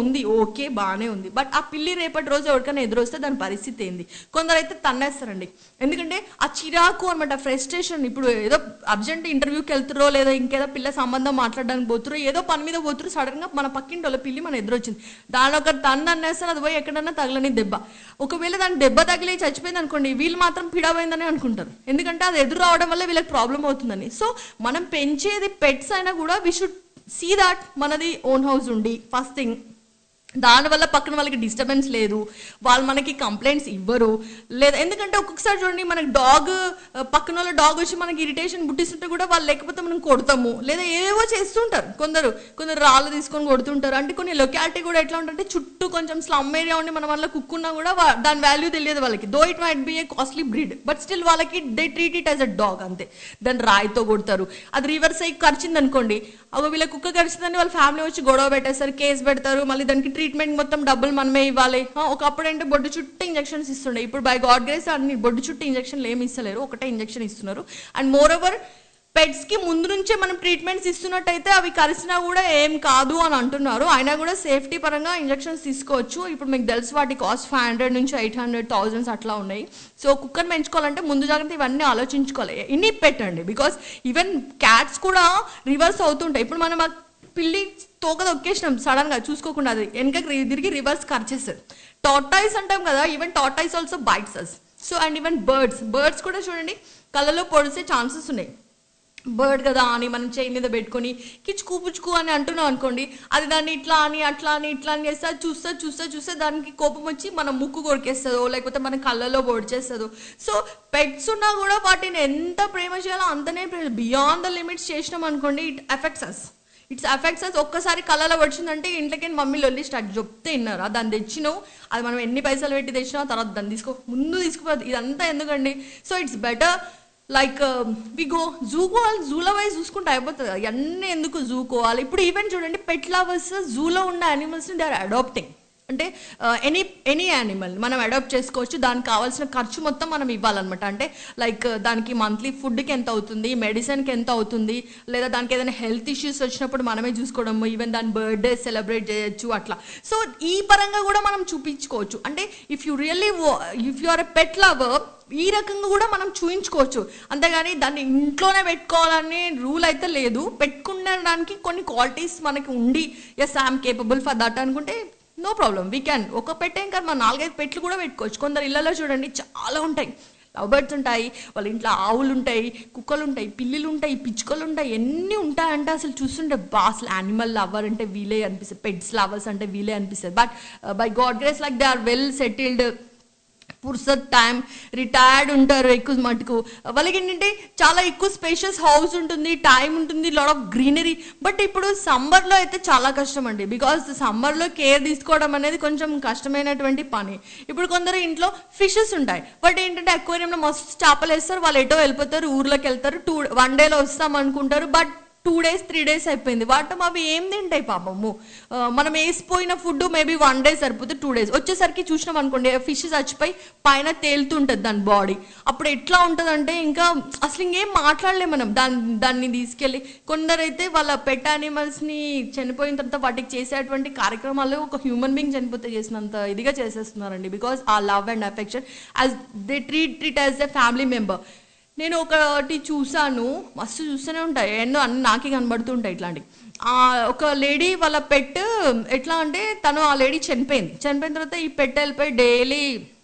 ఉంది ఓకే బాగానే ఉంది బట్ ఆ పిల్లి రేపటి రోజు ఎవరికైనా ఎదురొస్తే దాని పరిస్థితి ఏంది కొందరు అయితే తన్నేస్తారండి ఎందుకంటే ఆ చిరాకు అనమాట ఫ్రస్ట్రేషన్ ఇప్పుడు ఏదో అర్జెంట్ ఇంటర్వ్యూకి వెళ్తురో లేదా ఇంకేదో పిల్ల సంబంధం మాట్లాడడానికి పోతురో ఏదో పని మీద పోతురు సడన్ గా మన పక్కింటి వాళ్ళ పిల్లి మన ఎదురొచ్చింది దాని ఒక తన్ను అన్నేస్తారు అది పోయి ఎక్కడన్నా తగలని దెబ్బ ఒకవేళ దాని దెబ్బ తగిలి చచ్చిపోయింది అనుకోండి వీళ్ళు మాత్రం పిడవైందని అనుకుంటారు ఎందుకంటే అది ఎదురు రావడం వల్ల వీళ్ళకి ప్రాబ్లం అవుతుందని సో మనం పెంచేది పెట్స్ అయినా కూడా వి షుడ్ సీ దాట్ మనది ఓన్ హౌస్ ఉండి ఫస్ట్ థింగ్ దానివల్ల పక్కన వాళ్ళకి డిస్టర్బెన్స్ లేదు వాళ్ళు మనకి కంప్లైంట్స్ ఇవ్వరు లేదా ఎందుకంటే ఒక్కొక్కసారి చూడండి మనకి డాగ్ పక్కన వాళ్ళ డాగ్ వచ్చి మనకి ఇరిటేషన్ పుట్టిస్తుంటే కూడా వాళ్ళు లేకపోతే మనం కొడతాము లేదా ఏవేవో చేస్తుంటారు కొందరు కొందరు రాళ్ళు తీసుకొని కొడుతుంటారు అంటే కొన్ని లొకాలిటీ కూడా ఎట్లా ఉంటుందంటే చుట్టూ కొంచెం స్లమ్ ఏరియా ఉండి మన వల్ల కుక్కున్నా కూడా వా- దాని వాల్యూ తెలియదు వాళ్ళకి though it might be a costly breed but still వాళ్ళకి they treat it as a dog అంతే దాన్ని రాయితో కొడతారు అది రివర్స్ అయ్యి కరిచింది అనుకోండి అగో వీళ్ళ కుక్క కరిచిందని వాళ్ళ ఫ్యామిలీ వచ్చి గొడవ పెట్టేస్తారు కేసు పెడతారు మళ్ళీ దానికి ట్రీట్మెంట్ మొత్తం డబ్బులు మనమే ఇవ్వాలి ఆ, ఒకప్పుడు అంటే బొడ్డు చుట్టూ ఇంజెక్షన్స్ ఇస్తుండే ఇప్పుడు బై గాడ్ గ్రేస్ అన్ని బొడ్డు చుట్టూ ఇంజెక్షన్లు ఏమి ఇస్తలేరు ఒకటే ఇంజెక్షన్ ఇస్తున్నారు అండ్ మోర్ ఓవర్ పెట్స్ కి ముందు నుంచే మనం ట్రీట్మెంట్స్ ఇస్తున్నట్టయితే అవి కరిసినా కూడా ఏం కాదు అని అంటున్నారు అయినా కూడా సేఫ్టీ పరంగా ఇంజెక్షన్స్ తీసుకోవచ్చు ఇప్పుడు మీకు తెలుసు వాటి కాస్ట్ ఫైవ్ హండ్రెడ్ నుంచి ఎయిట్ హండ్రెడ్ థౌజండ్స్ అట్లా ఉన్నాయి సో కుక్కర్ పెంచుకోవాలంటే ముందు జాగ్రత్త ఇవన్నీ ఆలోచించుకోవాలి ఇన్ని పెట్టండి బికాస్ ఈవెన్ క్యాట్స్ కూడా రివర్స్ అవుతుంటాయి ఇప్పుడు మనం ఆ పిల్లి తోక తొక్కేసినాం సడన్ గా చూసుకోకుండా అది వెనక తిరిగి రివర్స్ కరిచేస్తుంది టాటాయిస్ అంటాం కదా even tortoise also bites us so and even birds birds కూడా చూడండి కళ్ళలో పొడిసే ఛాన్సెస్ ఉన్నాయి బర్డ్ కదా అని మనం చేయి మీద పెట్టుకొని కిచుకు పుచ్చుకు అని అంటున్నాం అనుకోండి అది దాన్ని ఇట్లా అని అట్లా అని ఇట్లా అని చేస్తే అది చూస్తే చూస్తే చూస్తే దానికి కోపం వచ్చి మన ముక్కు కొరికేస్తుందో లేకపోతే మన కళ్ళలో పొడిచేస్తుందో సో పెట్స్ ఉన్నా కూడా వాటిని ఎంత ప్రేమ చేయాలో అంతనే ప్రేమ బియాండ్ ద లిమిట్స్ చేసినాం అనుకోండి it affects us it's affects us ఒక్కసారి కళ్ళలో వచ్చిందంటే ఇంట్లోకి మమ్మీ లొల్లి స్టార్ట్ చెప్తే విన్నారు దాన్ని తెచ్చినావు అది మనం ఎన్ని పైసలు పెట్టి తెచ్చినా తర్వాత దాన్ని తీసుకో ముందు తీసుకుపోదు ఇదంతా ఎందుకండి so it's better like we go zoo పోవాలి జూలో వైజ్ చూసుకుంటే అయిపోతుంది కదా ఇవన్నీ ఎందుకు జూ కోవాలి ఇప్పుడు ఈవెన్ చూడండి పెట్ లవర్స్ జూలో ఉన్న యానిమల్స్ని దే ఆర్ అడాప్టింగ్ అంటే ఎనీ ఎనీ యానిమల్ మనం అడాప్ట్ చేసుకోవచ్చు దానికి కావాల్సిన ఖర్చు మొత్తం మనం ఇవ్వాలన్నమాట అంటే లైక్ దానికి మంత్లీ ఫుడ్కి ఎంత అవుతుంది మెడిసిన్కి ఎంత అవుతుంది లేదా దానికి ఏదైనా హెల్త్ ఇష్యూస్ వచ్చినప్పుడు మనమే చూసుకోవడము ఈవెన్ దాని బర్త్డే సెలబ్రేట్ చేయొచ్చు అట్లా సో ఈ పరంగా కూడా మనం చూపించుకోవచ్చు అంటే if you really if you are a pet lover ఈ రకంగా కూడా మనం చూయించుకోవచ్చు అంతేగాని దాన్ని ఇంట్లోనే పెట్టుకోవాలనే రూల్ అయితే లేదు పెట్టుకునేదానికి కొన్ని క్వాలిటీస్ మనకి ఉండి yes I'm capable for that అనుకుంటే నో ప్రాబ్లం వీ క్యాన్ ఒక పెట్టేం కాదు మన నాలుగైదు పెట్లు కూడా పెట్టుకోవచ్చు కొందరు ఇళ్లలో చూడండి చాలా ఉంటాయి లవ్ బర్డ్స్ ఉంటాయి వాళ్ళ ఇంట్లో ఆవులు ఉంటాయి కుక్కలు ఉంటాయి పిల్లులు ఉంటాయి పిచ్చుకలు ఉంటాయి ఎన్ని ఉంటాయంటే అసలు చూస్తుంటే బా అసలు యానిమల్ లవర్ అంటే వీలే అనిపిస్తుంది పెట్స్ లవర్స్ అంటే వీలే అనిపిస్తుంది but by God grace like they are well settled పుర్సత్ టైం రిటైర్డ్ ఉంటారు ఎక్కువ మటుకు వాళ్ళకి ఏంటంటే చాలా ఎక్కువ స్పేషియస్ హౌస్ ఉంటుంది టైం ఉంటుంది లాట్ ఆఫ్ గ్రీనరీ బట్ ఇప్పుడు సమ్మర్లో అయితే చాలా కష్టం అండి బికాస్ సమ్మర్లో కేర్ తీసుకోవడం అనేది కొంచెం కష్టమైనటువంటి పని ఇప్పుడు కొందరు ఇంట్లో ఫిషెస్ ఉంటాయి బట్ ఏంటంటే అక్వేరియంలో మస్తు చేపలు వేస్తారు వాళ్ళు ఎటో వెళ్ళిపోతారు ఊర్లోకి వెళ్తారు టూ వన్ డేలో వస్తాం అనుకుంటారు but two days three days అయిపోయింది వాటి అవి ఏం తింటాయి పాపము ఆ, మనం వేసిపోయిన ఫుడ్ మేబీ వన్ డే సరిపోతే టూ డేస్ వచ్చేసరికి చూసినాం అనుకోండి ఫిష్ చచ్చిపోయి పైన తేలుతుంటుంది దాని బాడీ అప్పుడు ఎట్లా ఉంటుందంటే ఇంకా అసలు ఇంకేం మాట్లాడలేం మనం దాన్ని దాన్ని తీసుకెళ్ళి కొందరైతే వాళ్ళ పెట్ యానిమల్స్ని చనిపోయిన తర్వాత వాటికి చేసేటువంటి కార్యక్రమాలు ఒక హ్యూమన్ బీయింగ్ చనిపోతే చేసినంత ఇదిగా చేసేస్తున్నారండి బికాస్ ఆ love and affection as they treat it as a family member నేను ఒకటి చూసాను మస్తు చూస్తూనే ఉంటాయి ఎన్నో అన్ని నాకే కనబడుతుంటాయి ఇట్లాంటివి ఆ, ఒక లేడీ వాళ్ళ పెట్ ఎట్లా అంటే తను ఆ లేడీ చనిపోయింది చనిపోయిన తర్వాత ఈ పెట్ వెళ్ళిపోయి డైలీ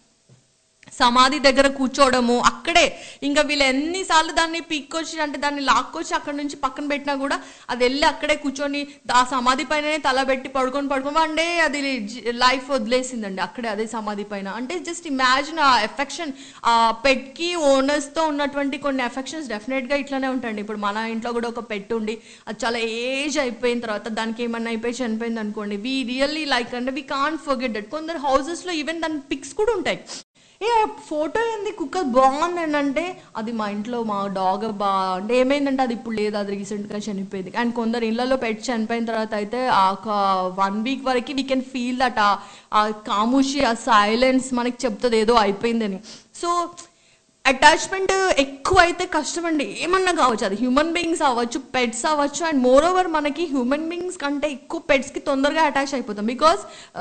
సమాధి దగ్గర కూర్చోవడము అక్కడే ఇంకా వీళ్ళు ఎన్నిసార్లు దాన్ని పీక్కొచ్చి అంటే దాన్ని లాక్కొచ్చి అక్కడ నుంచి పక్కన పెట్టినా కూడా అది వెళ్ళి అక్కడే కూర్చొని ఆ సమాధి పైననే తల పెట్టి పడుకొని పడుకొని వన్ డే అది లైఫ్ వదిలేసిందండి అక్కడే అదే సమాధి పైన అంటే జస్ట్ ఇమాజిన్ ఆ ఎఫెక్షన్ ఆ పెట్కి ఓనర్స్తో ఉన్నటువంటి కొన్ని ఎఫెక్షన్స్ డెఫినెట్గా ఇట్లానే ఉంటాయండి ఇప్పుడు మన ఇంట్లో కూడా ఒక పెట్ ఉండి అది చాలా ఏజ్ అయిపోయిన తర్వాత దానికి ఏమన్నా అయిపోయి చనిపోయింది అనుకోండి వీ రియల్లీ లైక్ అంటే వీ కాంట్ ఫర్గెట్ దట్ కొందరు హౌసెస్లో ఈవెన్ దాని పిక్స్ కూడా ఉంటాయి ఏ ఫోటో ఏంది కుక్క బాగుంది అంటే అది మా ఇంట్లో మా డాగ్ బా అంటే ఏమైందంటే అది ఇప్పుడు లేదు అది రీసెంట్గా చనిపోయింది అండ్ కొందరు ఇళ్లలో పెట్ చనిపోయిన తర్వాత అయితే ఆ ఒక వన్ వీక్ వరకు వీ కెన్ ఫీల్ దట్ ఆ కాముషి ఆ సైలెన్స్ మనకి చెప్తుంది ఏదో అయిపోయిందని సో అటాచ్మెంట్ ఎక్కువ అయితే కష్టం అండి ఏమన్నా కావచ్చు అది హ్యూమన్ బీయింగ్స్ అవ్వచ్చు పెట్స్ అవ్వచ్చు అండ్ మోర్ ఓవర్ మనకి హ్యూమన్ బీయింగ్స్ కంటే ఎక్కువ పెట్స్కి తొందరగా అటాచ్ అయిపోతాం బికాస్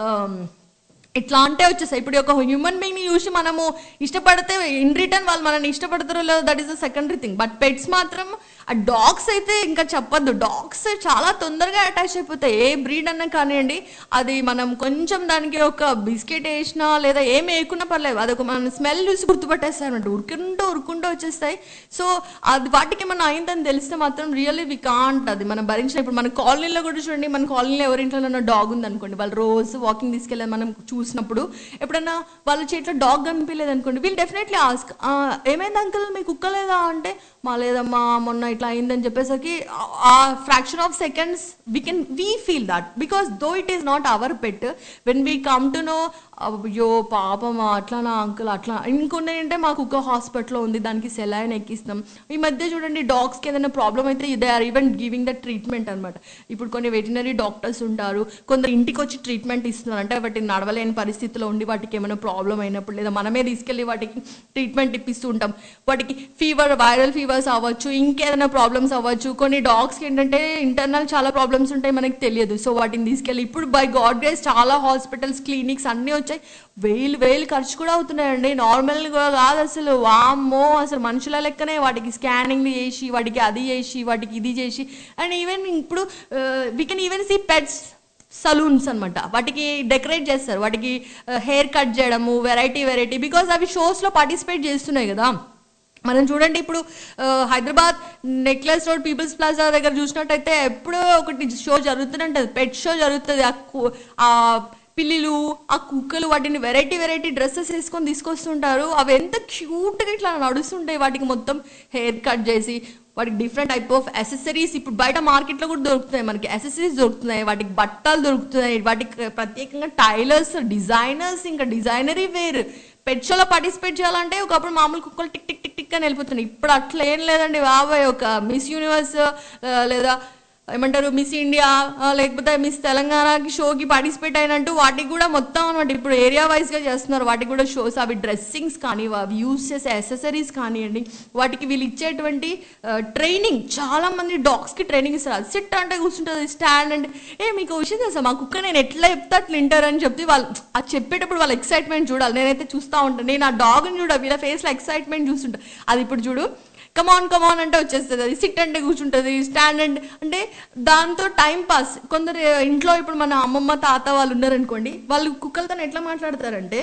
ఇట్లా అంటే వచ్చేసాయి ఇప్పుడు ఒక హ్యూమన్ బీయింగ్ని చూసి మనము ఇష్టపడితే ఇన్ రిటర్న్ వాళ్ళు మనల్ని ఇష్టపడతారో లేదో that is the secondary thing but pets మాత్రం ఆ డాగ్స్ అయితే ఇంకా చెప్పొద్దు డాగ్స్ చాలా తొందరగా అటాచ్ అయిపోతాయి ఏ బ్రీడ్ అన్నా కానివ్వండి అది మనం కొంచెం దానికి ఒక బిస్కెట్ వేసినా లేదా ఏం వేయకున్నా పర్లేదు అది ఒక మనం స్మెల్ చూసి గుర్తుపట్టేస్తాయి అనమాట ఉరుకుంటూ ఉరుకుంటూ వచ్చేస్తాయి సో అది వాటికి ఏమన్నా అయిందని తెలిస్తే మాత్రం రియల్లీ వి కాంట్ అది మనం భరించిన ఇప్పుడు మన కాలనీలో కూడా చూడండి మన కాలనీలో ఎవరింట్లో డాగ్ ఉంది అనుకోండి వాళ్ళు రోజు వాకింగ్ తీసుకెళ్ళి మనం చూసినప్పుడు ఎప్పుడన్నా వాళ్ళ చేతిలో డాగ్ కనిపించలేదు అనుకోండి వీళ్ళు డెఫినెట్లీ ఆస్క్ ఏమైంది అంకుల్ మీ కుక్క లేదా అంటే మా లేదమ్మా మొన్న ఇట్లా అయిందని చెప్పేసరికి ఆ fraction of seconds we can we feel that because though it is not our pet when we come to know అయ్యో పాపమా అట్లానా అంకుల్ అట్లా ఇంకొన్ని ఏంటంటే మా కుక్క హాస్పిటల్లో ఉంది దానికి సెలైన్ ఎక్కిస్తాం ఈ మధ్య చూడండి డాగ్స్కి ఏదైనా ప్రాబ్లం అయితే they are even giving the treatment అనమాట ఇప్పుడు కొన్ని వెటనరీ డాక్టర్స్ ఉంటారు కొందరు ఇంటికి వచ్చి ట్రీట్మెంట్ ఇస్తున్నారు అంటే వాటిని నడవలేని పరిస్థితిలో ఉండి వాటికి ఏమైనా ప్రాబ్లం అయినప్పుడు లేదా మనమే తీసుకెళ్ళి వాటికి ట్రీట్మెంట్ ఇప్పిస్తూ ఉంటాం వాటికి ఫీవర్ వైరల్ ఫీవర్స్ అవ్వచ్చు ఇంకేదైనా ప్రాబ్లమ్స్ అవ్వచ్చు కొన్ని డాగ్స్కి ఏంటంటే ఇంటర్నల్ చాలా ప్రాబ్లమ్స్ ఉంటాయి మనకి తెలియదు సో వాటిని తీసుకెళ్ళి ఇప్పుడు బై గాడ్ గ్రేస్ చాలా హాస్పిటల్స్ క్లినిక్స్ అన్నీ వచ్చాయి వేలు వేలు ఖర్చు కూడా అవుతున్నాయండి నార్మల్గా కాదు అసలు వామ్మో అసలు మనుషుల లెక్కనే వాటికి స్కానింగ్లు చేసి వాటికి అది చేసి వాటికి ఇది చేసి అండ్ ఈవెన్ ఇప్పుడు we can even see pets salons అన్నమాట వాటికి డెకరేట్ చేస్తారు వాటికి హెయిర్ కట్ చేయడము వెరైటీ వెరైటీ బికాస్ అవి షోస్లో పార్టిసిపేట్ చేస్తున్నాయి కదా మనం చూడండి ఇప్పుడు ఆ, Hyderabad Necklace Road People's Plaza దగ్గర చూసినట్టయితే ఎప్పుడో ఒకటి షో జరుగుతూనే ఉంటుంది పెట్ షో జరుగుతుంది ఆ కు- ఆ పిల్లిలు ఆ కుక్కలు వాటిని వెరైటీ వెరైటీ డ్రెస్సెస్ వేసుకొని తీసుకొస్తుంటారు అవి ఎంత క్యూట్గా ఇట్లా నడుస్తుంటాయి వాటికి మొత్తం హెయిర్ కట్ చేసి వాటికి డిఫరెంట్ టైప్ ఆఫ్ అసెసరీస్ ఇప్పుడు బయట మార్కెట్లో కూడా దొరుకుతున్నాయి మనకి అసెసరీస్ దొరుకుతున్నాయి వాటికి బట్టలు దొరుకుతున్నాయి వాటికి ప్రత్యేకంగా టైలర్స్ డిజైనర్స్ ఇంకా డిజైనరీ వేర్ పెట్ షోలో పార్టిసిపేట్ చేయాలంటే ఒకప్పుడు మామూలు కుక్కలు టిక్ టిక్ టిక్ టిక్ అని వెళ్ళిపోతున్నాయి ఇప్పుడు అట్లా ఏం లేదండి బాబాయ్ ఒక మిస్ యూనివర్స్ ఆ, లేదా ఏమంటారు మిస్ ఇండియా ఆ, లేకపోతే మిస్ తెలంగాణకి షోకి పార్టిసిపేట్ అయినట్టు వాటికి కూడా మొత్తం అనమాట ఇప్పుడు ఏరియా వైజ్గా చేస్తున్నారు వాటికి కూడా షోస్ అవి డ్రెస్సింగ్స్ కానీ అవి యూస్ చేసే అసెసరీస్ కానివ్వండి వాటికి వీళ్ళు ఇచ్చేటువంటి ట్రైనింగ్ చాలా మంది డాగ్స్కి ట్రైనింగ్ ఇస్తారు సిట్ అంటే కూర్చుంటుంది స్టాండ్ అంటే ఏ మీకు ఒక విషయం తెలుసా మా కుక్క నేను ఎట్లా చెప్తే అట్లా వింటారని చెప్తే వాళ్ళు అది చెప్పేటప్పుడు వాళ్ళ ఎక్సైట్మెంట్ చూడాలి నేనైతే చూస్తూ ఉంటాను నేను ఆ డాగ్ని చూడ వీళ్ళ ఫేస్లో ఎక్సైట్మెంట్ చూస్తుంటా అది ఇప్పుడు చూడు కమాన్ కమాన్ అంటే వచ్చేస్తుంది అది సిట్ అంటే కూర్చుంటుంది స్టాండ్ అంటే అంటే దాంతో టైం పాస్ కొందరు ఇంట్లో ఇప్పుడు మన అమ్మమ్మ తాత వాళ్ళు ఉన్నారనుకోండి వాళ్ళు కుక్కలతో ఎట్లా మాట్లాడతారంటే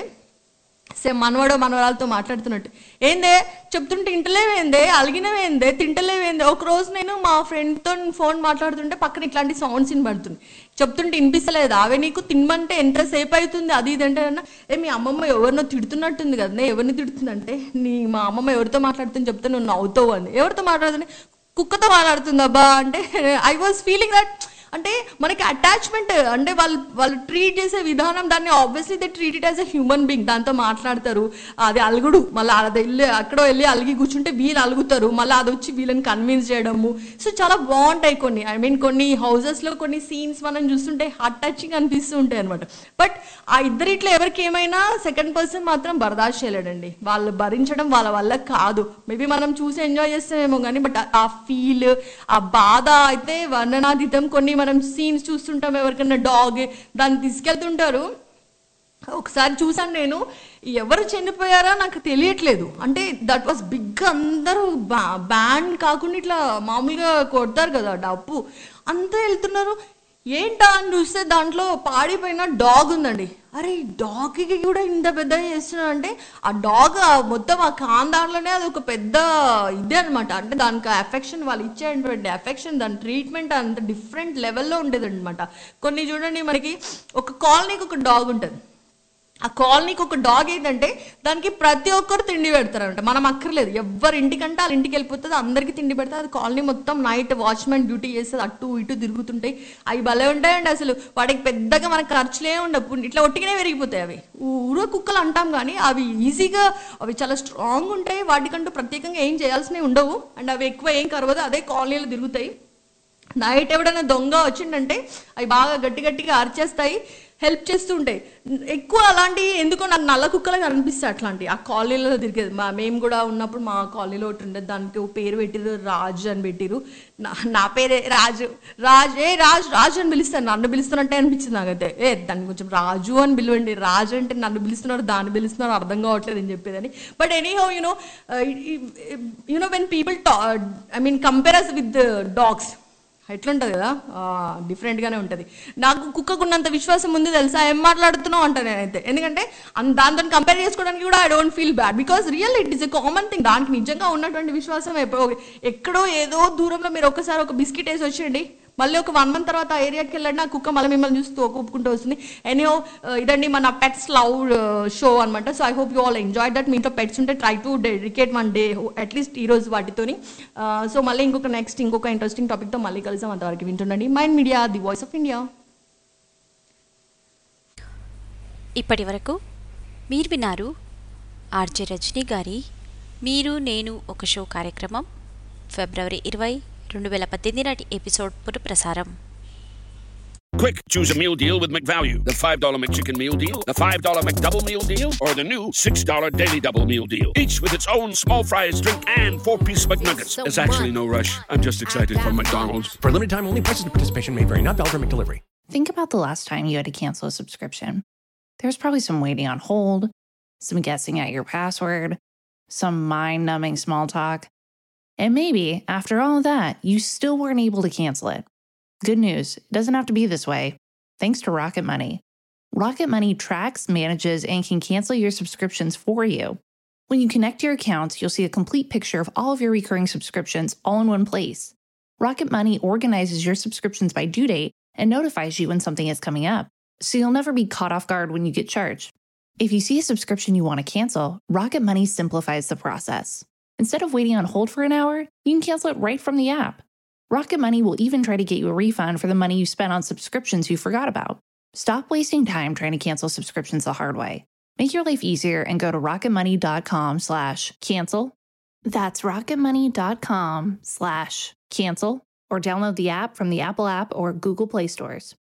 సేమ్ మనవాడో మనవరాలతో మాట్లాడుతున్నట్టు ఏందే చెప్తుంటే ఇంటలేవేందే అలిగినవేందే తింటలేవేందే ఒక రోజు నేను మా ఫ్రెండ్తో ఫోన్ మాట్లాడుతుంటే పక్కన ఇట్లాంటి సౌండ్స్ వినబడుతుంది చెప్తుంటే వినిపిస్తలేదు అవే నీకు తినమంటే ఎంతసేపు అవుతుంది అది ఇది అంటే అన్న ఏ మీ అమ్మమ్మ ఎవరినో తిడుతున్నట్టుంది కదా నే ఎవరిని తిడుతుందంటే నీ మా అమ్మమ్మ ఎవరితో మాట్లాడుతుంది చెప్తే నువ్వు నవ్వుతావు అని ఎవరితో మాట్లాడుతుంది కుక్కతో మాట్లాడుతుందబ్బా అంటే ఐ వాజ్ ఫీలింగ్ దట్ అంటే మనకి అటాచ్మెంట్ అంటే వాళ్ళు వాళ్ళు ట్రీట్ చేసే విధానం దాన్ని obviously they treat it as a human being దాంతో మాట్లాడతారు అది అలుగుడు మళ్ళీ అది వెళ్ళి అక్కడో వెళ్ళి అలిగి కూర్చుంటే వీళ్ళు అలుగుతారు మళ్ళీ అది వచ్చి వీళ్ళని కన్విన్స్ చేయడము సో చాలా బాగుంటాయి కొన్ని ఐ మీన్ కొన్ని హౌజెస్లో కొన్ని సీన్స్ మనం చూస్తుంటే హార్ట్ టచింగ్ అనిపిస్తూ ఉంటాయి అనమాట బట్ ఆ ఇద్దరిట్లో ఎవరికి ఏమైనా సెకండ్ పర్సన్ మాత్రం బర్దాష్ చేయలేడండి వాళ్ళు భరించడం వాళ్ళ వల్ల కాదు మేబీ మనం చూసి ఎంజాయ్ చేస్తామేమో కానీ బట్ ఆ ఫీల్ ఆ బాధ అయితే వర్ణనాతీతం కొన్ని మనం సీన్స్ చూస్తుంటాం ఎవరికైనా డాగ్ దాన్ని తీసుకెళ్తుంటారు ఒకసారి చూసాను నేను ఎవరు చనిపోయారో నాకు తెలియట్లేదు అంటే దట్ వాస్ బిగ్ అందరూ బ్యాండ్ కాకుండా ఇట్లా మామూలుగా కొడతారు కదా డప్పు అంతా వెళ్తున్నారు ఏంటా అని చూస్తే దాంట్లో పాడిపోయిన డాగ్ ఉందండి అరే ఈ డాగ్కి కూడా ఇంత పెద్దగా చేస్తున్నా అంటే ఆ డాగ్ మొత్తం ఆ కాందాంట్లోనే అది ఒక పెద్ద ఇదే అనమాట అంటే దానికి అఫెక్షన్ వాళ్ళు ఇచ్చేటువంటి అఫెక్షన్ దాని ట్రీట్మెంట్ అంత డిఫరెంట్ లెవెల్లో ఉండేది అనమాట కొన్ని చూడండి మనకి ఒక కాలనీకి ఒక డాగ్ ఉంటుంది ఆ కాలనీకి ఒక డాగ్ ఏంటంటే దానికి ప్రతి ఒక్కరు తిండి పెడతారంట మనం అక్కర్లేదు ఎవరి ఇంటికంటే వాళ్ళ ఇంటికి వెళ్ళిపోతుంది అందరికీ తిండి పెడతారు అది కాలనీ మొత్తం నైట్ వాచ్మెన్ డ్యూటీ చేస్తుంది అటు ఇటు తిరుగుతుంటాయి అవి భలే ఉంటాయండి అసలు వాటికి పెద్దగా మనకు ఖర్చులే ఉండవు ఇట్లా ఒట్టిగానే పెరిగిపోతాయి అవి ఊరో కుక్కలు అంటాం కానీ అవి ఈజీగా అవి చాలా స్ట్రాంగ్ ఉంటాయి వాటికంటూ ప్రత్యేకంగా ఏం చేయాల్సినవి ఉండవు అండ్ అవి ఎక్కువ ఏం కరవదు అదే కాలనీలో తిరుగుతాయి నైట్ ఎవడైనా దొంగ వచ్చిండంటే అవి బాగా గట్టి గట్టిగా అరిచేస్తాయి హెల్ప్ చేస్తుంటాయి ఎక్కువ అలాంటి ఎందుకో నాకు నల్ల కుక్కలుగా అనిపిస్తాయి అట్లాంటి ఆ కాలనీలో తిరిగేది మా మేము కూడా ఉన్నప్పుడు మా కాలనీలో ఒకటి ఉండేది దానికి ఒక పేరు పెట్టిరు రాజు అని పెట్టిరు నా నా పేరే రాజు రాజు ఏ రాజు రాజు అని పిలుస్తాను నన్ను పిలుస్తున్నట్టే అనిపించింది నాకైతే ఏ దాన్ని కొంచెం రాజు అని పిలవండి రాజు అంటే నన్ను పిలుస్తున్నారు దాన్ని పిలుస్తున్నారు అర్థం కావట్లేదు అని చెప్పేదని but anyhow you know you know when people టా I mean compares with dogs ఎట్లుంటుంది కదా డిఫరెంట్గానే ఉంటుంది నాకు కుక్కకు ఉన్నంత విశ్వాసం ఉంది తెలుసా ఏం మాట్లాడుతున్నావు అంట నేనైతే ఎందుకంటే అన్- దాంతో కంపేర్ చేసుకోవడానికి కూడా I don't feel bad because real it is a common thing దానికి నిజంగా ఉన్నటువంటి విశ్వాసం ఎప్పుడో ఎక్కడో ఏదో దూరంలో మీరు ఒకసారి ఒక బిస్కెట్ వేసి వచ్చేయండి మళ్ళీ ఒక వన్ మంత్ తర్వాత ఆ ఏరియాకి వెళ్ళండి ఆ కుక్క మళ్ళీ మిమ్మల్ని చూస్తూ ఒప్పుకుంటూ వస్తుంది ఎనీహో ఇదండి మన పెట్స్ లవ్ షో అనమాట so I hope you all enjoy that మీ ఇంట్లో పెట్స్ ఉంటే try to dedicate one day at least ఈ రోజు వాటితోని సో మళ్ళీ ఇంకొక నెక్స్ట్ ఇంకొక ఇంట్రెస్టింగ్ టాపిక్తో మళ్ళీ కలిసాం అంతవరకు వింటుండండి mind media the voice of India ఇప్పటి వరకు మీరు విన్నారు ఆర్జే రజనీ గారి మీరు నేను ఒక షో కార్యక్రమం ఫిబ్రవరి ఇరవై రెండు వేల పద్దెనిమిది నాటి ఎపిసోడ్ పునఃప్రసారం Quick, choose a meal deal with McValue. The $5 McChicken meal deal, the $5 McDouble meal deal, or the new $6 Daily Double meal deal. Each with its own small fries, drink, and four-piece McNuggets. There's actually no rush. I'm just excited for McDonald's. For limited time only, prices and participation may vary, not valid for McDelivery. Think about the last time you had to cancel a subscription. There was probably some waiting on hold, some guessing at your password, some mind numbing small talk. And maybe, after all of that, you still weren't able to cancel it. Good news, it doesn't have to be this way. Thanks to Rocket Money. Rocket Money tracks, manages, and can cancel your subscriptions for you. When you connect your accounts, you'll see a complete picture of all of your recurring subscriptions all in one place. Rocket Money organizes your subscriptions by due date and notifies you when something is coming up, so you'll never be caught off guard when you get charged. If you see a subscription you want to cancel, Rocket Money simplifies the process. Instead of waiting on hold for an hour, you can cancel it right from the app. Rocket Money will even try to get you a refund for the money you spent on subscriptions you forgot about. Stop wasting time trying to cancel subscriptions the hard way. Make your life easier and go to rocketmoney.com slash cancel. That's rocketmoney.com slash cancel or download the app from the Apple app or Google Play stores.